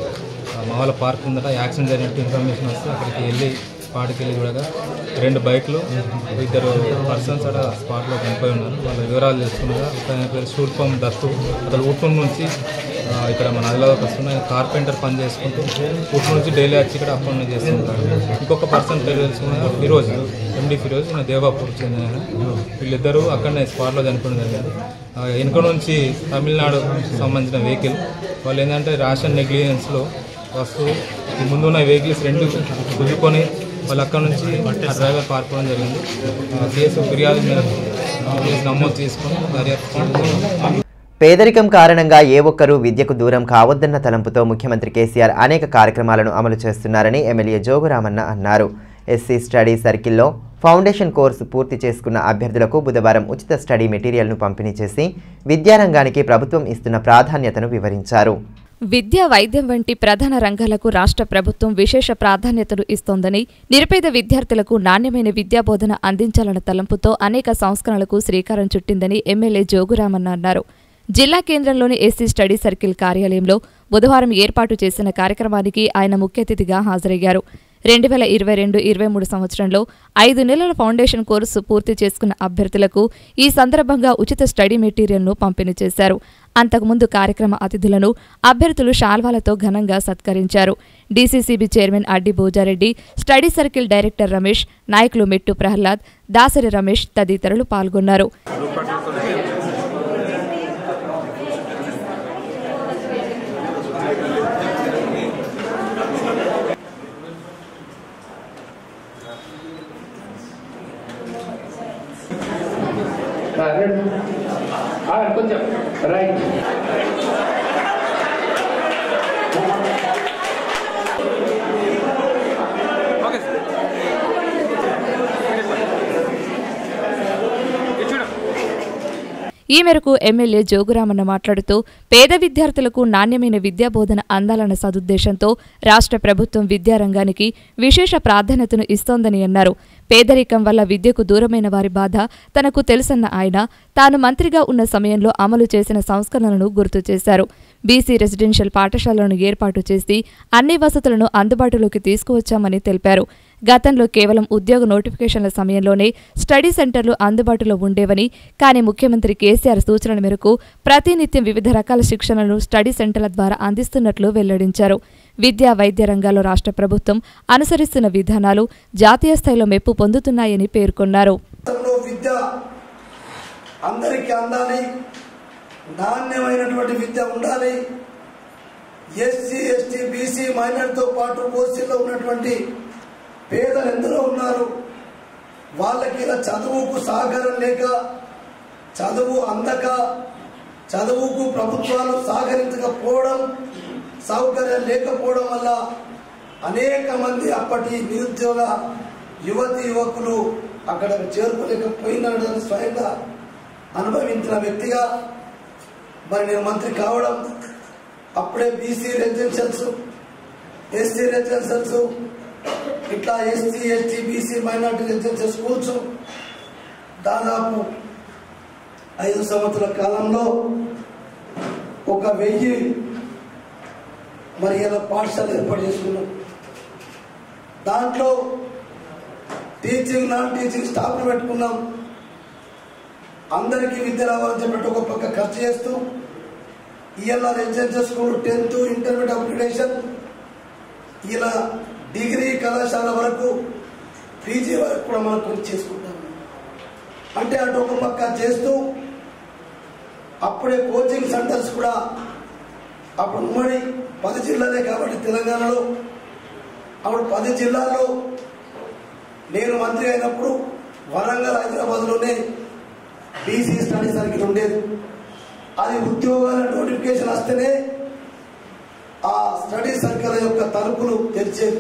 ఆ, మావాల పార్క్ ఉందట యాక్సిడెంట్ జరిగినట్టు ఇన్ఫర్మేషన్ వస్తే అక్కడికి వెళ్ళి స్పాట్కి వెళ్ళి చూడగా రెండు బైక్లు ఇద్దరు పర్సన్స్ అక్కడ స్పాట్లో చనిపోయి ఉన్నారు వాళ్ళ వివరాలు తెలుసుకున్నగా ఆయన పేరు శూర్పం దత్తు అతను ఊటూరు నుంచి ఆ, ఇక్కడ మన ఆదిలాబాద్ వస్తున్న ఆయన కార్పెంటర్ పని చేసుకుంటూ ఊటూరు నుంచి డైలీ వచ్చి ఇక్కడ అప్ అండ్ చేస్తుంటారు ఇంకొక పర్సన్ పేరు తెలుసుకున్న ఫిరోజ్ ఎండి ఫిరోజ్ ఈయన దేవాపూర్ చెందిన ఆయన. వీళ్ళిద్దరూ అక్కడనే స్పాట్లో చనిపోవడం జరిగింది ఆ, వెనుక నుంచి తమిళనాడు సంబంధించిన వెహికల్ వాళ్ళు ఏంటంటే రేషన్ నెగ్లిజెన్స్లో వస్తువు ఈ ముందున్న వెహికల్స్ రెండు గుద్దుకొని వాళ్ళు అక్కడ నుంచి ఆ డ్రైవర్ పారిపోవడం జరిగింది ఆ, కేసు ఫిర్యాదు మేరకు ఆ, కేసు నమోదు చేసుకొని దర్యాప్తు చేస్తున్నాం. పేదరికం కారణంగా ఏ ఒక్కరూ విద్యకు దూరం కావద్దన్న తలంపుతో ముఖ్యమంత్రి కేసీఆర్ అనేక కార్యక్రమాలను అమలు చేస్తున్నారని ఎమ్మెల్యే జోగురామన్న అన్నారు ఎస్సీ స్టడీ సర్కిల్లో ఫౌండేషన్ కోర్సు పూర్తి చేసుకున్న అభ్యర్థులకు బుధవారం ఉచిత స్టడీ మెటీరియల్ను పంపిణీ చేసి విద్యారంగానికి ప్రభుత్వం ఇస్తున్న ప్రాధాన్యతను వివరించారు విద్య వైద్యం వంటి ప్రధాన రంగాలకు రాష్ట్ర ప్రభుత్వం విశేష ప్రాధాన్యతను ఇస్తోందని నిరుపేద విద్యార్థులకు నాణ్యమైన విద్యాబోధన అందించాలన్న తలంపుతో అనేక సంస్కరణలకు శ్రీకారం చుట్టిందని ఎమ్మెల్యే జోగురామన్న అన్నారు జిల్లా కేంద్రంలోని ఎస్సీ స్టడీ సర్కిల్ కార్యాలయంలో బుధవారం ఏర్పాటు చేసిన కార్యక్రమానికి ఆయన ముఖ్య అతిథిగా హాజరయ్యారు రెండు వేల ఇరవై రెండు ఇరవై మూడు సంవత్సరంలో ఐదు నెలల ఫౌండేషన్ కోర్సు పూర్తి చేసుకున్న అభ్యర్థులకు ఈ సందర్భంగా ఉచిత స్టడీ మెటీరియల్ను పంపిణీ చేశారు అంతకుముందు కార్యక్రమ అతిథులను అభ్యర్థులు శాల్వాలతో ఘనంగా సత్కరించారు DCCB chairman Addi Bhoja Reddy study circle director Ramesh నాయకులు మెట్టు ప్రహ్లాద్ దాసరి రమేష్ తదితరులు పాల్గొన్నారు కొంచెం రైట్ ఈ మేరకు ఎమ్మెల్యే జోగురామన్న మాట్లాడుతూ పేద విద్యార్థులకు నాణ్యమైన విద్యాబోధన అందాలన్న సదుద్దేశంతో రాష్ట్ర ప్రభుత్వం విద్యారంగానికి విశేష ప్రాధాన్యతను ఇస్తోందని అన్నారు పేదరికం వల్ల విద్యకు దూరమైన వారి బాధ తనకు తెలుసన్న ఆయన తాను మంత్రిగా ఉన్న సమయంలో అమలు చేసిన సంస్కరణలను గుర్తు చేశారు బీసీ రెసిడెన్షియల్ పాఠశాలలను ఏర్పాటు చేసి అన్ని వసతులను అందుబాటులోకి తీసుకువచ్చామని తెలిపారు గతంలో కేవలం ఉద్యోగ నోటిఫికేషన్ల సమయంలోనే స్టడీ సెంటర్లు అందుబాటులో ఉండేవని కానీ ముఖ్యమంత్రి కేసీఆర్ సూచనల మేరకు ప్రతినిత్యం వివిధ రకాల శిక్షణలను స్టడీ సెంటర్ల ద్వారా అందిస్తున్నట్లు వెల్లడించారు విద్యా వైద్య రంగాల్లో రాష్ట్ర ప్రభుత్వం అనుసరిస్తున్న విధానాలు జాతీయ స్థాయిలో మెప్పు పొందుతున్నాయని పేర్కొన్నారు రాష్ట్రంలో విద్య అందరికీ అందాలి నాణ్యమైనటువంటి విద్య ఉండాలి ఎస్సీ ఎస్టీ బీసీ మైనర్తో పాటు ఓసీలో ఉన్నటువంటి పేదలు ఎందరో ఉన్నారు వాళ్ళకి ఇలా చదువుకు సహకారం లేక చదువు అందక చదువుకు ప్రభుత్వాలు సహకరించకపోవడం సౌకర్యం లేకపోవడం వల్ల అనేక మంది అప్పటి నిరుద్యోగ యువతి యువకులు అక్కడ చేరుకోలేకపోయినాడని స్వయంగా అనుభవించిన వ్యక్తిగా మరి నేను మంత్రి కావడం అప్పుడే బీసీ రెసిడెన్షియల్స్ ఎస్సీ రెసిడెన్షియల్స్ ఇట్లా SC ST BC minority residential schools దాదాపు ఐదు సంవత్సరాల కాలంలో ఒక వెయ్యి మరి ఇలా పాఠశాల ఏర్పాటు చేసుకున్నాం దాంట్లో టీచింగ్ నాన్ టీచింగ్ స్టాఫ్ను పెట్టుకున్నాం అందరికీ విద్య రావాలని చెప్పి ఒక పక్క ఖర్చు చేస్తూ ఇలా residential school tenth intermediate upgradation ఇలా డిగ్రీ కళాశాల వరకు పీజీ వరకు కూడా మనం కృషి చేసుకుంటాం అంటే అటు ఒక పక్క చేస్తూ అప్పుడే కోచింగ్ సెంటర్స్ కూడా అప్పుడు ఉమ్మడి పది జిల్లాలే కాబట్టి తెలంగాణలో అప్పుడు పది జిల్లాల్లో నేను మంత్రి అయినప్పుడు వరంగల్ హైదరాబాద్లోనే బీసీ స్టడీ సర్కిల్ ఉండేది అది ఉద్యోగాల నోటిఫికేషన్ వస్తేనే ఆ స్టడీ సర్కిల్ యొక్క తలుపులు తెరిచేది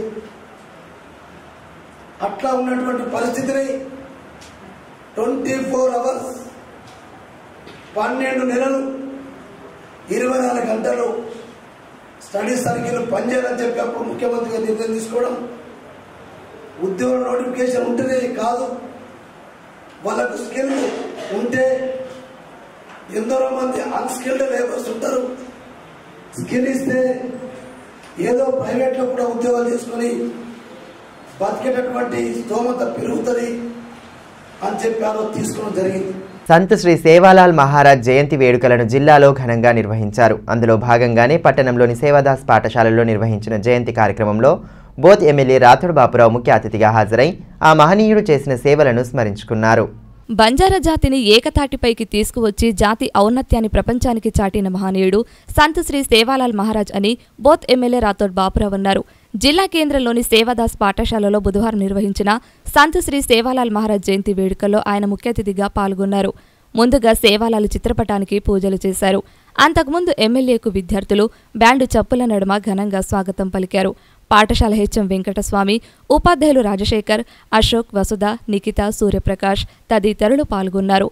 అట్లా ఉన్నటువంటి పరిస్థితిని ట్వంటీ ఫోర్ అవర్స్ పన్నెండు నెలలు ఇరవై నాలుగు గంటలు స్టడీ సర్కిల్ పనిచేయాలని చెప్పి అప్పుడు ముఖ్యమంత్రి గారు నిర్ణయం తీసుకోవడం ఉద్యోగ నోటిఫికేషన్ ఉంటేనే కాదు వాళ్ళకు స్కిల్ ఉంటే ఎందరో మంది అన్స్కిల్డ్ లేబర్స్ ఉంటారు స్కిల్ ఇస్తే ఏదో ప్రైవేట్లో కూడా ఉద్యోగాలు చేసుకొని బతికేటటువంటి స్తోమత పెరుగుతుంది అని చెప్పి ఆ రోజు తీసుకోవడం జరిగింది సంత్ శ్రీ సేవాలాల్ మహారాజ్ జయంతి వేడుకలను జిల్లాలో ఘనంగా నిర్వహించారు అందులో భాగంగానే పట్టణంలోని సేవాదాస్ పాఠశాలలో నిర్వహించిన జయంతి కార్యక్రమంలో బోత్ ఎమ్మెల్యే రాథోడ్ బాపురావు ముఖ్య అతిథిగా హాజరై ఆ మహనీయుడు చేసిన సేవలను స్మరించుకున్నారు బంజారా జాతిని ఏకతాటిపైకి తీసుకువచ్చి జాతి ఔన్నత్యాన్ని ప్రపంచానికి చాటిన మహనీయుడు సంత్ శ్రీ సేవాలాల్ మహారాజ్ అని బోత్ ఎమ్మెల్యే రాథోడ్ బాపురావు అన్నారు జిల్లా కేంద్రంలోని సేవాదాస్ పాఠశాలలో బుధవారం నిర్వహించిన సంత్ శ్రీ సేవాలాల్ మహారాజ్ జయంతి వేడుకల్లో ఆయన ముఖ్య అతిథిగా పాల్గొన్నారు ముందుగా సేవాలాల్ చిత్రపటానికి పూజలు చేశారు అంతకుముందు ఎమ్మెల్యేకు విద్యార్థులు బ్యాండు చప్పుల నడుమ ఘనంగా స్వాగతం పలికారు పాఠశాల హెచ్ఎం వెంకటస్వామి ఉపాధ్యాయులు రాజశేఖర్ అశోక్ వసుధ నిఖిత సూర్యప్రకాష్ తదితరులు పాల్గొన్నారు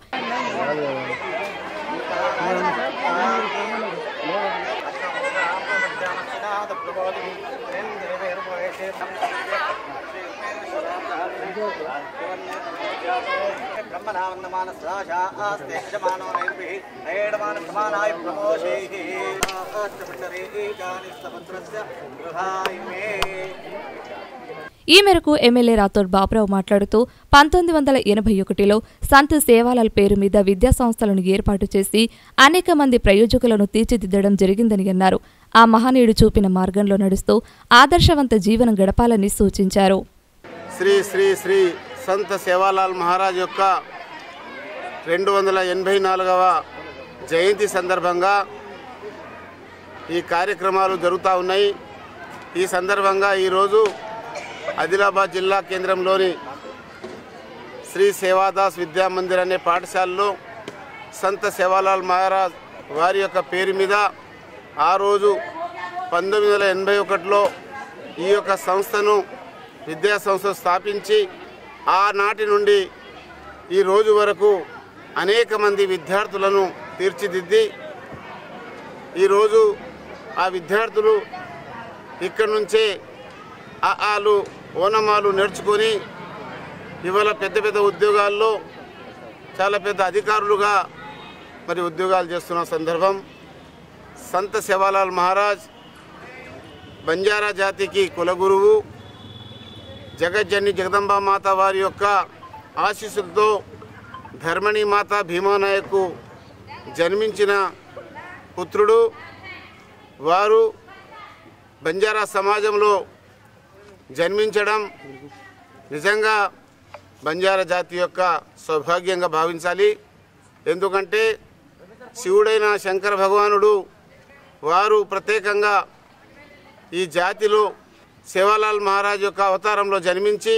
బ్రహ్మనామందమానస్రాశాస్తే యజమానో నైర్భిः నయేడమానం సమానాయ ప్రమోషైः ఆష్టపుండరీకానిస్తపుత్రస్య గృహాయ మే ఈ మేరకు ఎమ్మెల్యే రాథోడ్ బాబురావు మాట్లాడుతూ పంతొమ్మిది వందల ఎనభై ఒకటిలో సంత్ సేవాలాల్ పేరు మీద విద్యా సంస్థలను ఏర్పాటు చేసి అనేక మంది ప్రయోజకులను తీర్చిదిద్దడం జరిగిందని అన్నారు ఆ మహనీయుడు చూపిన మార్గంలో నడుస్తూ ఆదర్శవంత జీవనం గడపాలని సూచించారు శ్రీ శ్రీ శ్రీ సంత సేవాలాల్ మహారాజ్ యొక్క రెండు వందల ఎనభై నాలుగవ జయంతి సందర్భంగా ఈ కార్యక్రమాలు జరుగుతూ ఉన్నాయి ఈ సందర్భంగా ఈరోజు ఆదిలాబాద్ జిల్లా కేంద్రంలోని శ్రీ సేవాదాస్ విద్యా మందిర్ అనే పాఠశాలలో సంత సేవాలాల్ మహారాజ్ వారి యొక్క పేరు మీద ఆ రోజు పంతొమ్మిది వందల ఎనభై ఒకటిలో ఈ యొక్క సంస్థను విద్యా సంస్థ స్థాపించి ఆనాటి నుండి ఈ రోజు వరకు అనేక మంది విద్యార్థులను తీర్చిదిద్ది ఈరోజు ఆ విద్యార్థులు ఇక్కడి నుంచే ఆ ఆలు ఓనమాలు నేర్చుకొని ఇవాళ పెద్ద పెద్ద ఉద్యోగాల్లో చాలా పెద్ద అధికారులుగా మరి ఉద్యోగాలు చేస్తున్న సందర్భం సంత శివాలాల్ మహారాజ్ బంజారా జాతికి కులగురువు జగజ్జని జగదంబా మాత వారి యొక్క ఆశీస్సులతో ధర్మణి మాత భీమానాయకు జన్మించిన పుత్రుడు వారు బంజారా సమాజంలో జన్మించడం నిజంగా బంజారా జాతి యొక్క సౌభాగ్యంగా భావించాలి ఎందుకంటే శివుడైన శంకర భగవానుడు వారు ప్రత్యేకంగా ఈ జాతిలో సేవాలాల్ మహారాజ్ యొక్క అవతారంలో జన్మించి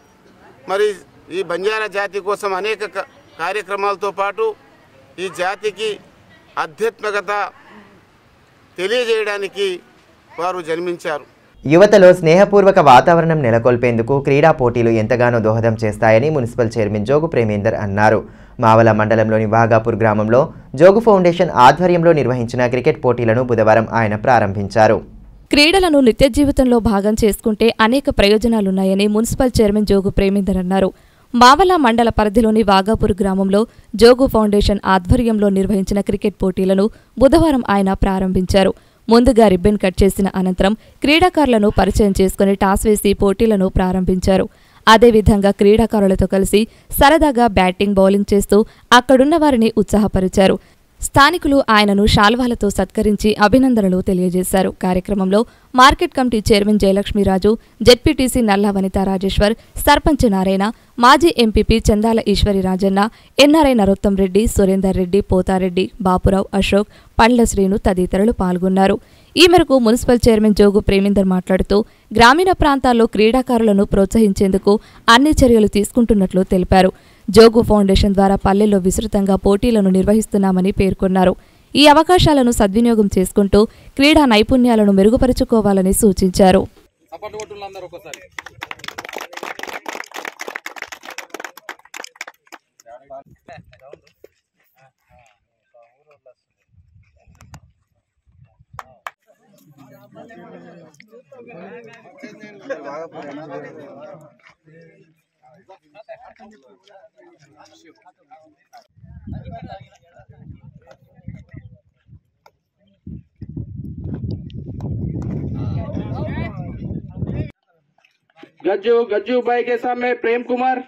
మరి ఈ బంజారా జాతి కోసం అనేక క- కార్యక్రమాలతో పాటు ఈ జాతికి ఆధ్యాత్మికత తెలియజేయడానికి వారు జన్మించారు యువతలో స్నేహపూర్వక వాతావరణం నెలకొల్పేందుకు క్రీడా పోటీలు ఎంతగానో దోహదం చేస్తాయని మున్సిపల్ చైర్మన్ జోగు ప్రేమేందర్ అన్నారు మావల మండలంలోని వాగాపూర్ గ్రామంలో జోగు ఫౌండేషన్ ఆధ్వర్యంలో నిర్వహించిన క్రికెట్ పోటీలను బుధవారం ఆయన ప్రారంభించారు క్రీడలను నిత్య జీవితంలో భాగం చేసుకుంటే అనేక ప్రయోజనాలున్నాయని మున్సిపల్ చైర్మన్ జోగు ప్రేమేందర్ అన్నారు మావల మండల పరిధిలోని వాగాపూర్ గ్రామంలో జోగు ఫౌండేషన్ ఆధ్వర్యంలో నిర్వహించిన క్రికెట్ పోటీలను బుధవారం ఆయన ప్రారంభించారు ముందుగా రిబ్బన్ కట్ చేసిన అనంతరం క్రీడాకారులను పరిచయం చేసుకుని టాస్ వేసి పోటీలను ప్రారంభించారు అదేవిధంగా క్రీడాకారులతో కలిసి సరదాగా బ్యాటింగ్ బౌలింగ్ చేస్తూ అక్కడున్న వారిని ఉత్సాహపరిచారు స్థానికులు ఆయనను శాల్వాలతో సత్కరించి అభినందనలు తెలియజేశారు కార్యక్రమంలో market committee chairman Jayalakshmi Raju ZPTC Nalla Vanitha Rajeshwar sarpanch Narayana మాజీ ఎంపీపీ చందాల ఈశ్వరి రాజన్న ఎన్ఆర్ఐ నరోత్తం రెడ్డి సురేందర్ రెడ్డి పోతారెడ్డి బాపురావు అశోక్ పండ్ల శ్రీను తదితరులు పాల్గొన్నారు ఈ మేరకు మున్సిపల్ చైర్మన్ జోగు ప్రేమేందర్ మాట్లాడుతూ గ్రామీణ ప్రాంతాల్లో క్రీడాకారులను ప్రోత్సహించేందుకు అన్ని చర్యలు తీసుకుంటున్నట్లు తెలిపారు జోగు ఫౌండేషన్ ద్వారా పల్లెల్లో విస్తృతంగా పోటీలను నిర్వహిస్తున్నామని పేర్కొన్నారు ఈ అవకాశాలను సద్వినియోగం చేసుకుంటూ క్రీడా నైపుణ్యాలను మెరుగుపరుచుకోవాలని సూచించారు చప్పట్లు కొట్టుళ్ళు అందరూ ఒక్కసారి गज्जू गज्जू भाई के सामने प्रेम कुमार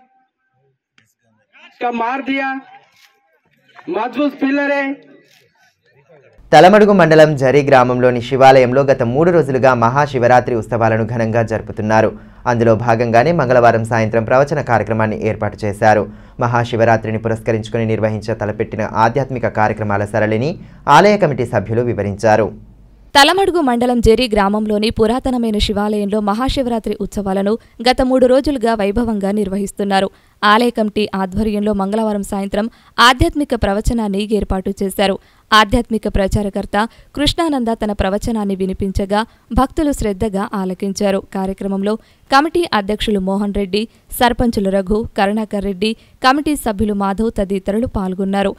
का मार दिया मजबूत फिलर है తలమడుగు మండలం జరి గ్రామంలోని శివాలయంలో గత మూడు రోజులుగా మహాశివరాత్రి ఉత్సవాలను ఘనంగా జరుపుతున్నారు అందులో భాగంగానే మంగళవారం సాయంత్రం ప్రవచన కార్యక్రమాన్ని ఏర్పాటు చేశారు మహాశివరాత్రిని పురస్కరించుకుని నిర్వహించ తలపెట్టిన ఆధ్యాత్మిక కార్యక్రమాల సరళిని ఆలయ కమిటీ సభ్యులు వివరించారు తలమడుగు మండలం జెరి గ్రామంలోని పురాతనమైన శివాలయంలో మహాశివరాత్రి ఉత్సవాలను గత మూడు రోజులుగా వైభవంగా నిర్వహిస్తున్నారు ఆలయ కమిటీ ఆధ్వర్యంలో మంగళవారం సాయంత్రం ఆధ్యాత్మిక ప్రవచనాన్ని ఏర్పాటు చేశారు ఆధ్యాత్మిక ప్రచారకర్త కృష్ణానంద తన ప్రవచనాన్ని వినిపించగా భక్తులు శ్రద్ధగా ఆలకించారు కార్యక్రమంలో కమిటీ అధ్యక్షులు మోహన్ రెడ్డి సర్పంచులు రఘు కరుణాకర్ రెడ్డి కమిటీ సభ్యులు మాధవ్ తదితరులు పాల్గొన్నారు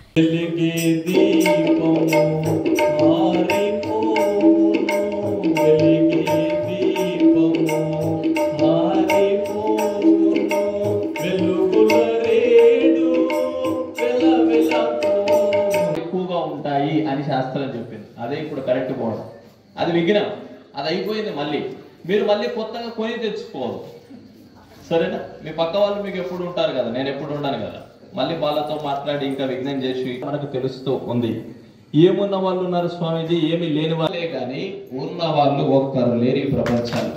ఎక్కువగా ఉంటాయి అని శాస్త్రం చెప్పింది అదే ఇప్పుడు కరెక్ట్ పోవడం అది విఘ్నం అది అయిపోయింది మళ్ళీ మీరు మళ్ళీ కొత్తగా కొని తెచ్చుకోవాలి సరేనా మీ పక్క వాళ్ళు మీకు ఎప్పుడు ఉంటారు కదా నేను ఎప్పుడు ఉన్నాను కదా మళ్ళీ వాళ్ళతో మాట్లాడి ఇంకా విఘ్నం చేసి మనకు తెలుస్తూ ఉంది ఏమున్న వాళ్ళు ఉన్నారు స్వామీజీ ఏమి లేని వాళ్ళే కానీ ఉన్న వాళ్ళు ఒక్కరు లేని ఈ ప్రపంచాలు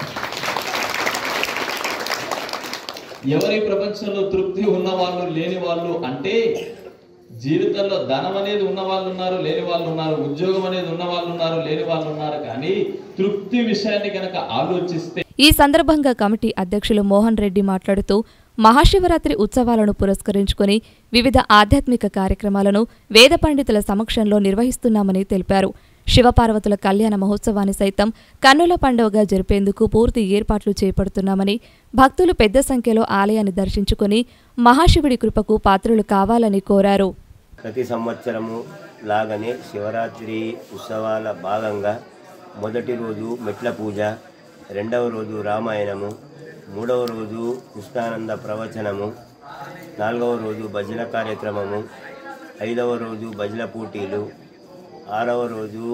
ఎవరి ప్రపంచంలో తృప్తి ఉన్న వాళ్ళు లేని వాళ్ళు అంటే జీవితంలో ధనం అనేది ఉన్న వాళ్ళు ఉన్నారు లేని వాళ్ళు ఉన్నారు ఉద్యోగం అనేది ఉన్న వాళ్ళు ఉన్నారు లేని వాళ్ళు ఉన్నారు కానీ తృప్తి విషయాన్ని కనుక ఆలోచిస్తే ఈ సందర్భంగా కమిటీ అధ్యక్షులు మోహన్ రెడ్డి మాట్లాడుతూ మహాశివరాత్రి ఉత్సవాలను పురస్కరించుకుని వివిధ ఆధ్యాత్మిక కార్యక్రమాలను వేద పండితుల సమక్షంలో నిర్వహిస్తున్నామని తెలిపారు శివపార్వతుల కళ్యాణ మహోత్సవాన్ని సైతం కన్నుల పండుగగా జరిపేందుకు పూర్తి ఏర్పాట్లు చేపడుతున్నామని భక్తులు పెద్ద సంఖ్యలో ఆలయాన్ని దర్శించుకుని మహాశివుడి కృపకు పాత్రులు కావాలని కోరారు ప్రతి సంవత్సరము లాగానే శివరాత్రి ఉత్సవాల భాగంగా మొదటి రోజు మెట్ల పూజ రెండవ రోజు రామాయణము మూడవ రోజు కృష్ణానంద ప్రవచనము నాలుగవ రోజు భజన కార్యక్రమము ఐదవ రోజు భజన పోటీలు ఆరవ రోజు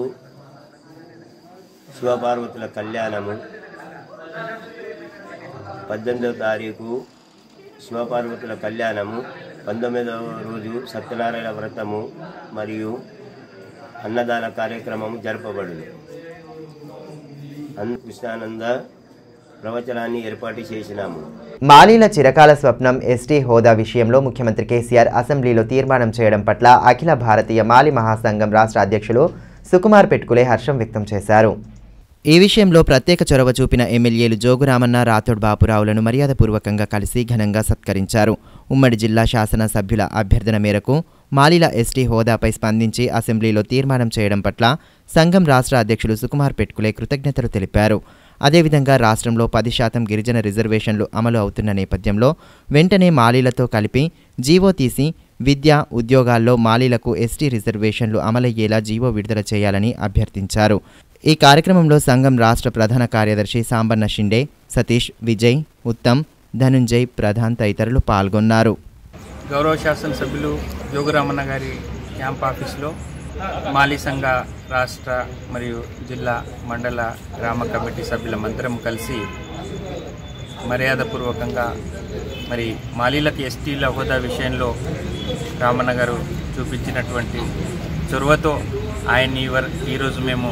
శివపార్వతుల కళ్యాణము పద్దెనిమిదవ తారీఖు శివపార్వతుల కళ్యాణము పంతొమ్మిదవ రోజు సత్యనారాయణ వ్రతము మరియు అన్నదాన కార్యక్రమము జరపబడింది అన్ కృష్ణానంద ప్రవచనాన్ని ఏర్పాటు చేసినాము మాలీల చిరకాల స్వప్నం ఎస్టీ హోదా విషయంలో ముఖ్యమంత్రి కేసీఆర్ అసెంబ్లీలో తీర్మానం చేయడం పట్ల అఖిల భారతీయ మాలి మహాసంఘం రాష్ట్ర అధ్యక్షులు సుకుమార్ పెట్టుకులే హర్షం వ్యక్తం చేశారు ఈ విషయంలో ప్రత్యేక చొరవ చూపిన ఎమ్మెల్యేలు జోగురామన్న రాథోడ్ బాపురావులను మర్యాదపూర్వకంగా కలిసి ఘనంగా సత్కరించారు ఉమ్మడి జిల్లా శాసన సభ్యుల అభ్యర్థన మేరకు మాలిల ఎస్టీ హోదాపై స్పందించి అసెంబ్లీలో తీర్మానం చేయడం పట్ల సంఘం రాష్ట్ర అధ్యక్షులు సుకుమార్ పెట్టుకులే కృతజ్ఞతలు తెలిపారు అదేవిధంగా రాష్ట్రంలో పది శాతం గిరిజన రిజర్వేషన్లు అమలు అవుతున్న నేపథ్యంలో వెంటనే మాలీలతో కలిపి జీవో తీసి విద్య ఉద్యోగాల్లో మాలీలకు ఎస్టీ రిజర్వేషన్లు అమలయ్యేలా జీవో విడుదల చేయాలని అభ్యర్థించారు ఈ కార్యక్రమంలో సంఘం రాష్ట్ర ప్రధాన కార్యదర్శి సాంబన్న షిండే సతీష్ విజయ్ ఉత్తమ్ ధనుంజయ్ ప్రధాన్ తదితరులు పాల్గొన్నారు గౌరవ శాసనసభ్యులు జోగురామన్న గారి క్యాంప్ ఆఫీస్లో మాలీ సంఘ రాష్ట్ర మరియు జిల్లా మండల గ్రామ కమిటీ సభ్యులమందరం కలిసి మర్యాదపూర్వకంగా మరి మాలీలకు ఎస్టీల హోదా విషయంలో రామన్న గారు చూపించినటువంటి చొరవతో ఆయన్ని ఇవర్ ఈరోజు మేము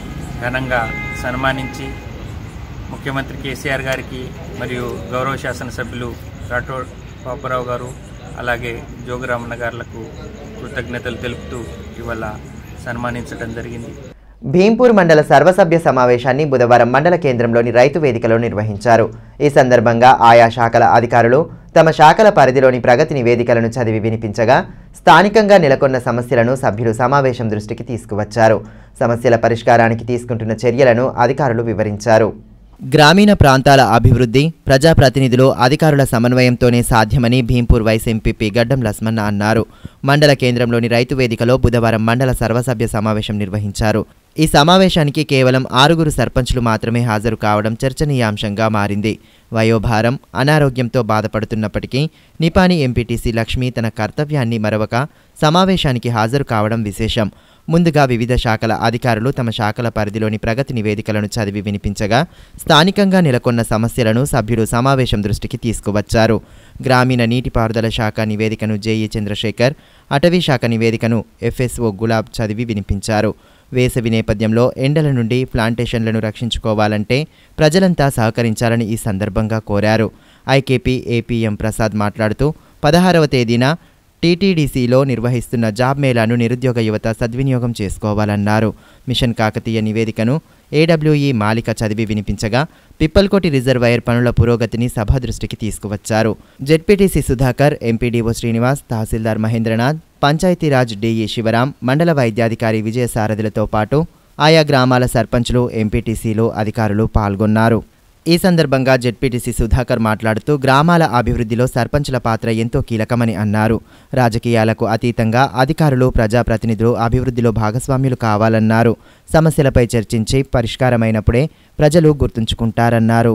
ఘనంగా సన్మానించి ముఖ్యమంత్రి కేసీఆర్ గారికి మరియు గౌరవ శాసనసభ్యులు రాఠోడ్ పాపరావు గారు అలాగే జోగురామన్న గారులకు కృతజ్ఞతలు తెలుపుతూ ఇవాళ సన్మానించడం జరిగింది భీంపూర్ మండల సర్వసభ్య సమావేశాన్ని బుధవారం మండల కేంద్రంలోని రైతు వేదికలో నిర్వహించారు ఈ సందర్భంగా ఆయా శాఖల అధికారులు తమ శాఖల పరిధిలోని ప్రగతి నివేదికలను చదివి వినిపించగా స్థానికంగా నెలకొన్న సమస్యలను సభ్యులు సమావేశం దృష్టికి తీసుకువచ్చారు సమస్యల పరిష్కారానికి తీసుకుంటున్న చర్యలను అధికారులు వివరించారు గ్రామీణ ప్రాంతాల అభివృద్ధి ప్రజాప్రతినిధులు అధికారుల సమన్వయంతోనే సాధ్యమని భీంపూర్ వైస్ ఎంపీపీ గడ్డం లస్మన్న అన్నారు మండల కేంద్రంలోని రైతు వేదికలో బుధవారం మండల సర్వసభ్య సమావేశం నిర్వహించారు ఈ సమావేశానికి కేవలం ఆరుగురు సర్పంచ్లు మాత్రమే హాజరు కావడం చర్చనీయాంశంగా మారింది వయోభారం అనారోగ్యంతో బాధపడుతున్నప్పటికీ నిపాని ఎంపీటీసీ లక్ష్మి తన కర్తవ్యాన్ని మరవక సమావేశానికి హాజరు కావడం విశేషం ముందుగా వివిధ శాఖల అధికారులు తమ శాఖల పరిధిలోని ప్రగతి నివేదికలను చదివి వినిపించగా స్థానికంగా నెలకొన్న సమస్యలను సభ్యులు సమావేశం దృష్టికి తీసుకువచ్చారు గ్రామీణ నీటిపారుదల శాఖ నివేదికను జేఈ చంద్రశేఖర్ అటవీ శాఖ నివేదికను ఎఫ్ఎస్ఓ గులాబ్ చదివి వినిపించారు వేసవి నేపథ్యంలో ఎండల నుండి ప్లాంటేషన్లను రక్షించుకోవాలంటే ప్రజలంతా సహకరించాలని ఈ సందర్భంగా కోరారు ఐకేపీ ఏపీఎం ప్రసాద్ మాట్లాడుతూ పదహారవ తేదీన టీటీడీసీలో నిర్వహిస్తున్న జాబ్ మేళాను నిరుద్యోగ యువత సద్వినియోగం చేసుకోవాలన్నారు మిషన్ కాకతీయ నివేదికను ఏడబ్ల్యూఈ మాలిక చదివి వినిపించగా పిప్పల్కోటి రిజర్వాయర్ పనుల పురోగతిని సభ దృష్టికి తీసుకువచ్చారు ZPTC Sudhakar MPDO Srinivas tahsildar Mahendranath Panchayati Raj DE Shivaram మండల వైద్యాధికారి విజయసారథులతో పాటు ఆయా గ్రామాల సర్పంచ్లు ఎంపీటీసీలు అధికారులు పాల్గొన్నారు ఈ సందర్భంగా జెడ్పీటీసీ సుధాకర్ మాట్లాడుతూ గ్రామాల అభివృద్ధిలో సర్పంచుల పాత్ర ఎంతో కీలకమని అన్నారు రాజకీయాలకు అతీతంగా అధికారులు ప్రజాప్రతినిధులు అభివృద్ధిలో భాగస్వామ్యులు కావాలన్నారు సమస్యలపై చర్చించి పరిష్కారమైనప్పుడే ప్రజలు గుర్తుంచుకుంటారన్నారు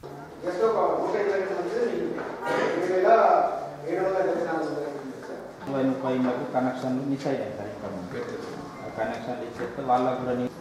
ముప్పై ఇళ్ళకు కనెక్షన్లు మిస్ అయ్యాయి సార్ ఇక్కడ మనకి. ఆ కనెక్షన్లు ఇచ్చేస్తే వాళ్ళకు కూడా నీ-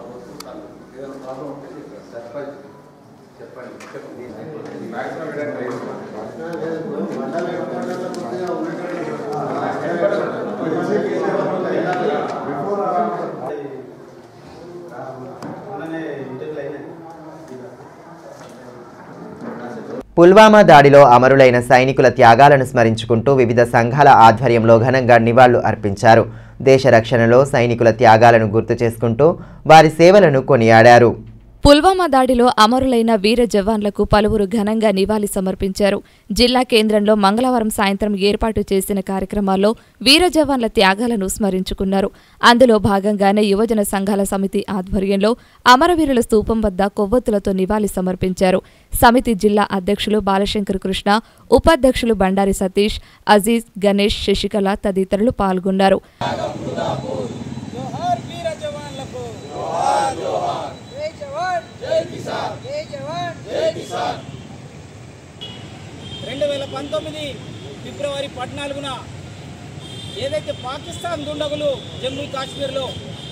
పుల్వామా దాడిలో అమరులైన సైనికుల త్యాగాలను స్మరించుకుంటూ వివిధ సంఘాల ఆధ్వర్యంలో ఘనంగా నివాళులు అర్పించారు దేశ రక్షణలో సైనికుల త్యాగాలను గుర్తు చేసుకుంటూ వారి సేవలను కొనియాడారు పుల్వామా దాడిలో అమరులైన వీర జవాన్లకు పలువురు ఘనంగా నివాళి సమర్పించారు జిల్లా కేంద్రంలో మంగళవారం సాయంత్రం ఏర్పాటు చేసిన కార్యక్రమాల్లో వీర జవాన్ల త్యాగాలను స్మరించుకున్నారు అందులో భాగంగానే యువజన సంఘాల సమితి ఆధ్వర్యంలో అమరవీరుల స్తూపం వద్ద కొవ్వొత్తులతో నివాళి సమర్పించారు సమితి జిల్లా అధ్యక్షులు బాలశంకర్ కృష్ణ ఉపాధ్యక్షులు బండారి సతీష్ అజీజ్ గణేష్ శశికళ తదితరులు పాల్గొన్నారు జోహార్ వీర జవాన్లకు జోహార్ జోహార్ జై జవాన్ జై కిసాన్ జై జవాన్ జై కిసాన్ రెండు వేల పంతొమ్మిది ఫిబ్రవరి పద్నాలుగున ఏదైతే పాకిస్తాన్ దుండగులు జమ్మూ కాశ్మీర్లో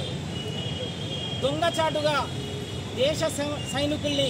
దొంగచాటుగా దేశ సై- సైనికుల్ని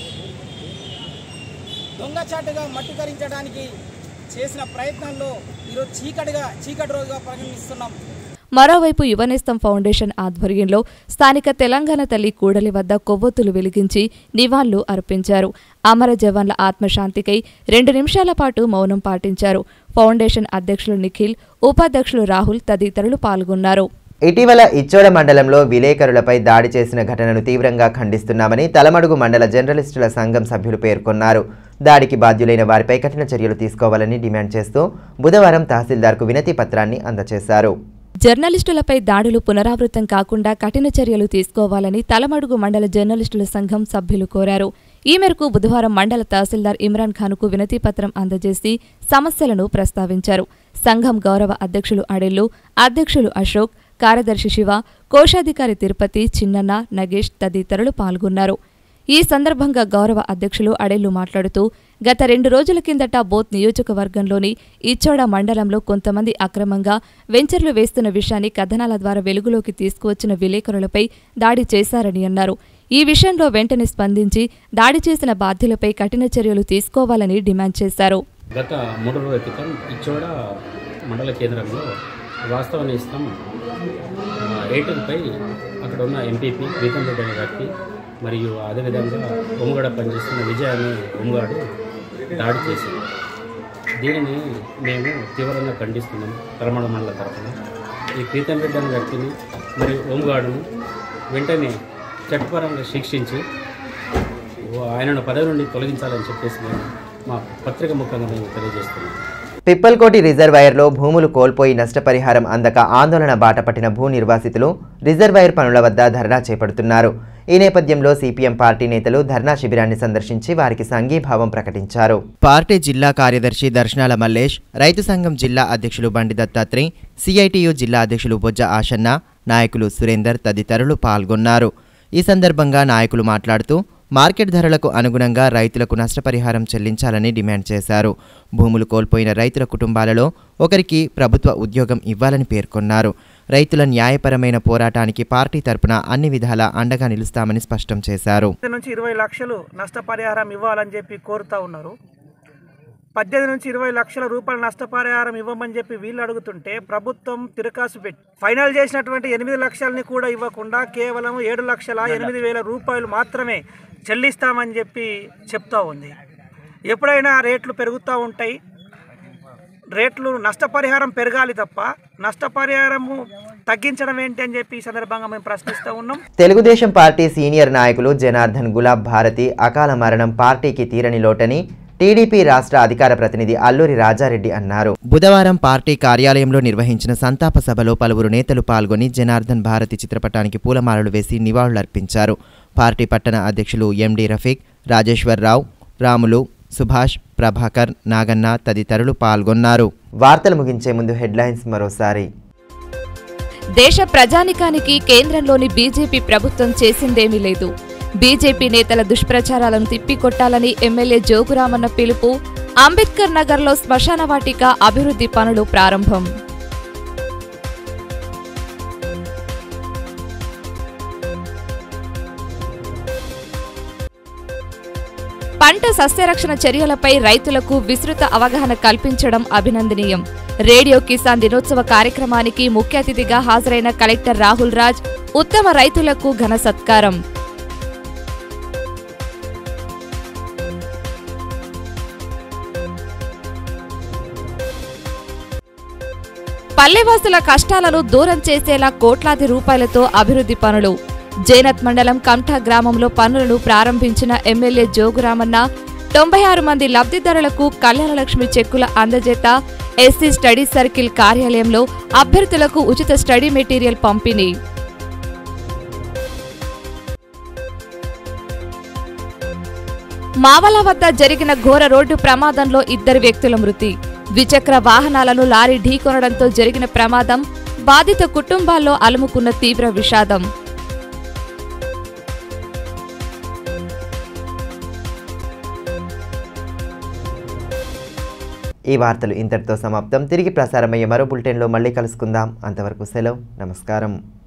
దొంగచాటుగా మట్టికరించడానికి చేసిన ప్రయత్నంలో ఈరోజు చీకటిగా చీకటి రోజుగా పరిగణిస్తున్నాం మరోవైపు యువనేస్తం ఫౌండేషన్ ఆధ్వర్యంలో స్థానిక తెలంగాణ తల్లి కూడలి వద్ద కొవ్వొత్తులు వెలిగించి నివాళులు అర్పించారు అమర జవాన్ల ఆత్మశాంతికై రెండు నిమిషాల పాటు మౌనం పాటించారు ఫౌండేషన్ అధ్యక్షులు నిఖిల్ ఉపాధ్యక్షులు రాహుల్ తదితరులు పాల్గొన్నారు ఇటీవల ఇచ్చోడ మండలంలో విలేకరులపై దాడి చేసిన ఘటనను తీవ్రంగా ఖండిస్తున్నామని తలమడుగు మండల జర్నలిస్టుల సంఘం సభ్యులు పేర్కొన్నారు దాడికి బాధ్యులైన వారిపై కఠిన చర్యలు తీసుకోవాలని డిమాండ్ చేస్తూ బుధవారం తహసీల్దార్కు వినతి పత్రాన్ని అందజేశారు జర్నలిస్టులపై దాడులు పునరావృతం కాకుండా కఠిన చర్యలు తీసుకోవాలని తలమడుగు మండల జర్నలిస్టుల సంఘం సభ్యులు కోరారు ఈ మేరకు బుధవారం మండల తహసీల్దార్ ఇమ్రాన్ ఖాన్కు వినతి పత్రం అందజేసి సమస్యలను ప్రస్తావించారు సంఘం గౌరవ అధ్యక్షులు అడెల్లు అధ్యక్షులు అశోక్ కార్యదర్శి శివ కోశాధికారి తిరుపతి చిన్నన్న నగేష్ తదితరులు పాల్గొన్నారు ఈ సందర్భంగా గౌరవ అధ్యక్షులు అడెల్లు మాట్లాడుతూ గత రెండు రోజుల కిందట బోత్ నియోజకవర్గంలోని ఇచ్చోడ మండలంలో కొంతమంది అక్రమంగా వెంచర్లు వేస్తున్న విషయాన్ని కథనాల ద్వారా వెలుగులోకి తీసుకువచ్చిన విలేకరులపై దాడి చేశారని అన్నారు ఈ విషయంలో వెంటనే స్పందించి దాడి చేసిన బాధ్యులపై కఠిన చర్యలు తీసుకోవాలని డిమాండ్ చేశారు గత మూడు రోజుల క్రితం ఇచ్చోడ మండల కేంద్రంలో వాస్తవ నేస్తం రేటుపై అక్కడ ఉన్న ఎంపీపీ ప్రీతం రెడ్డి అనే వ్యక్తి మరియు అదేవిధంగా హోంగాడ పనిచేస్తున్న విజయ్ అనే హోంగాడు దాడి చేసి దీనిని మేము తీవ్రంగా ఖండిస్తున్నాం తలమడ మండల తరఫున ఈ ప్రీతం రెడ్డి అనే వ్యక్తిని మరియు హోంగార్డును వెంటనే చట్టపరంగా శిక్షించి ఆయనను పదవి నుండి తొలగించాలని చెప్పేసి మేము మా పత్రిక ముఖంగా మేము తెలియజేస్తున్నాం పిప్పల్కోటి రిజర్వాయర్లో భూములు కోల్పోయి నష్టపరిహారం అందక ఆందోళన బాటపట్టిన భూ నిర్వాసితులు రిజర్వాయర్ పనుల వద్ద ధర్నా చేపడుతున్నారు ఈ నేపథ్యంలో సిపిఎం పార్టీ నేతలు ధర్నా శిబిరాన్ని సందర్శించి వారికి సంఘీభావం ప్రకటించారు పార్టీ జిల్లా కార్యదర్శి దర్శనాల మల్లేష్ రైతు సంఘం జిల్లా అధ్యక్షులు బండి దత్తాత్రి సిఐటియు జిల్లా అధ్యక్షులు బొజ్జ ఆషన్న నాయకులు సురేందర్ తదితరులు పాల్గొన్నారు ఈ సందర్భంగా నాయకులు మాట్లాడుతూ మార్కెట్ ధరలకు అనుగుణంగా రైతులకు నష్టపరిహారం చెల్లించాలని డిమాండ్ చేశారు భూములు కోల్పోయిన రైతుల కుటుంబాలలో ఒకరికి ప్రభుత్వ ఉద్యోగం ఇవ్వాలని పేర్కొన్నారు రైతుల న్యాయపరమైన పోరాటానికి పార్టీ తరపున అన్ని విధాలా అండగా నిలుస్తామని స్పష్టం చేశారు పద్దెనిమిది నుంచి ఇరవై లక్షలు నష్టపరిహారం ఇవ్వాలని చెప్పి కోరుతా ఉన్నారు పద్దెనిమిది నుంచి ఇరవై లక్షల రూపాయల నష్టపరిహారం ఇవ్వమని చెప్పి వీళ్ళు అడుగుతుంటే ప్రభుత్వం తిరకాసు పెట్టి ఫైనల్ చేసినటువంటి ఎనిమిది లక్షలని కూడా ఇవ్వకుండా కేవలం ఏడు లక్షల ఎనిమిది వేల రూపాయలు మాత్రమే చెల్లిస్తామని చెప్పి చెప్తా ఉంది ఎప్పుడైనా రేట్లు పెరుగుతూ ఉంటాయి రేట్లు నష్టపరిహారం పెరగాలి తప్ప నష్టపరిహారము తగ్గించడం ఏంటి అని చెప్పి ఈ సందర్భంగా మేము ప్రశ్నిస్తూ ఉన్నాం తెలుగుదేశం పార్టీ సీనియర్ నాయకులు జనార్దన్ గులాబ్ భారతి అకాల మరణం పార్టీకి తీరని లోటని టీడీపీ రాష్ట్ర అధికార ప్రతినిధి అల్లూరి రాజారెడ్డి అన్నారు బుధవారం పార్టీ కార్యాలయంలో నిర్వహించిన సంతాప సభలో పలువురు నేతలు పాల్గొని జనార్దన్ భారతి చిత్రపటానికి పూలమాలలు వేసి నివాళులర్పించారు పార్టీ పట్టణ అధ్యక్షులు ఎండి రఫీక్ రాజేశ్వరరావు రాములు సుభాష్ ప్రభాకర్ నాగన్న తదితరులు పాల్గొన్నారు వార్తలు ముగించే ముందు హెడ్లైన్స్ మరోసారి దేశ ప్రజానికానికి కేంద్రంలోని బీజేపీ ప్రభుత్వం చేసిందేమీ లేదు బీజేపీ నేతల దుష్ప్రచారాలను తిప్పికొట్టాలని ఎమ్మెల్యే జోగురామన్న పిలుపు అంబేద్కర్ నగర్లో శ్మశాన వాటిక అభివృద్ధి పనులు ప్రారంభం పంట సస్యరక్షణ చర్యలపై రైతులకు విస్తృత అవగాహన కల్పించడం అభినందనీయం రేడియో కిసాన్ దినోత్సవ కార్యక్రమానికి ముఖ్య అతిథిగా హాజరైన కలెక్టర్ రాహుల్ రాజ్ ఉత్తమ రైతులకు ఘన సత్కారం పల్లెవాసుల కష్టాలను దూరం చేసేలా కోట్లాది రూపాయలతో అభివృద్ధి పనులు జైనత్ మండలం కంఠా గ్రామంలో పనులను ప్రారంభించిన ఎమ్మెల్యే జోగురామన్న తొంభై ఆరు మంది లబ్ధిదారులకు కళ్యాణలక్ష్మి చెక్కుల అందజేత ఎస్సీ స్టడీ సర్కిల్ కార్యాలయంలో అభ్యర్థులకు ఉచిత స్టడీ మెటీరియల్ పంపిణీ మావల వద్ద జరిగిన ఘోర రోడ్డు ప్రమాదంలో ఇద్దరు వ్యక్తుల మృతి ద్విచక్ర వాహనాలను లారీ ఢీకొనడంతో జరిగిన ప్రమాదం బాధిత కుటుంబాల్లో అలుముకున్న తీవ్ర విషాదం ఈ వార్తలు ఇంతటితో సమాప్తం తిరిగి ప్రసారమయ్యే మరో బులెటిన్లో మళ్ళీ కలుసుకుందాం అంతవరకు సెలవు నమస్కారం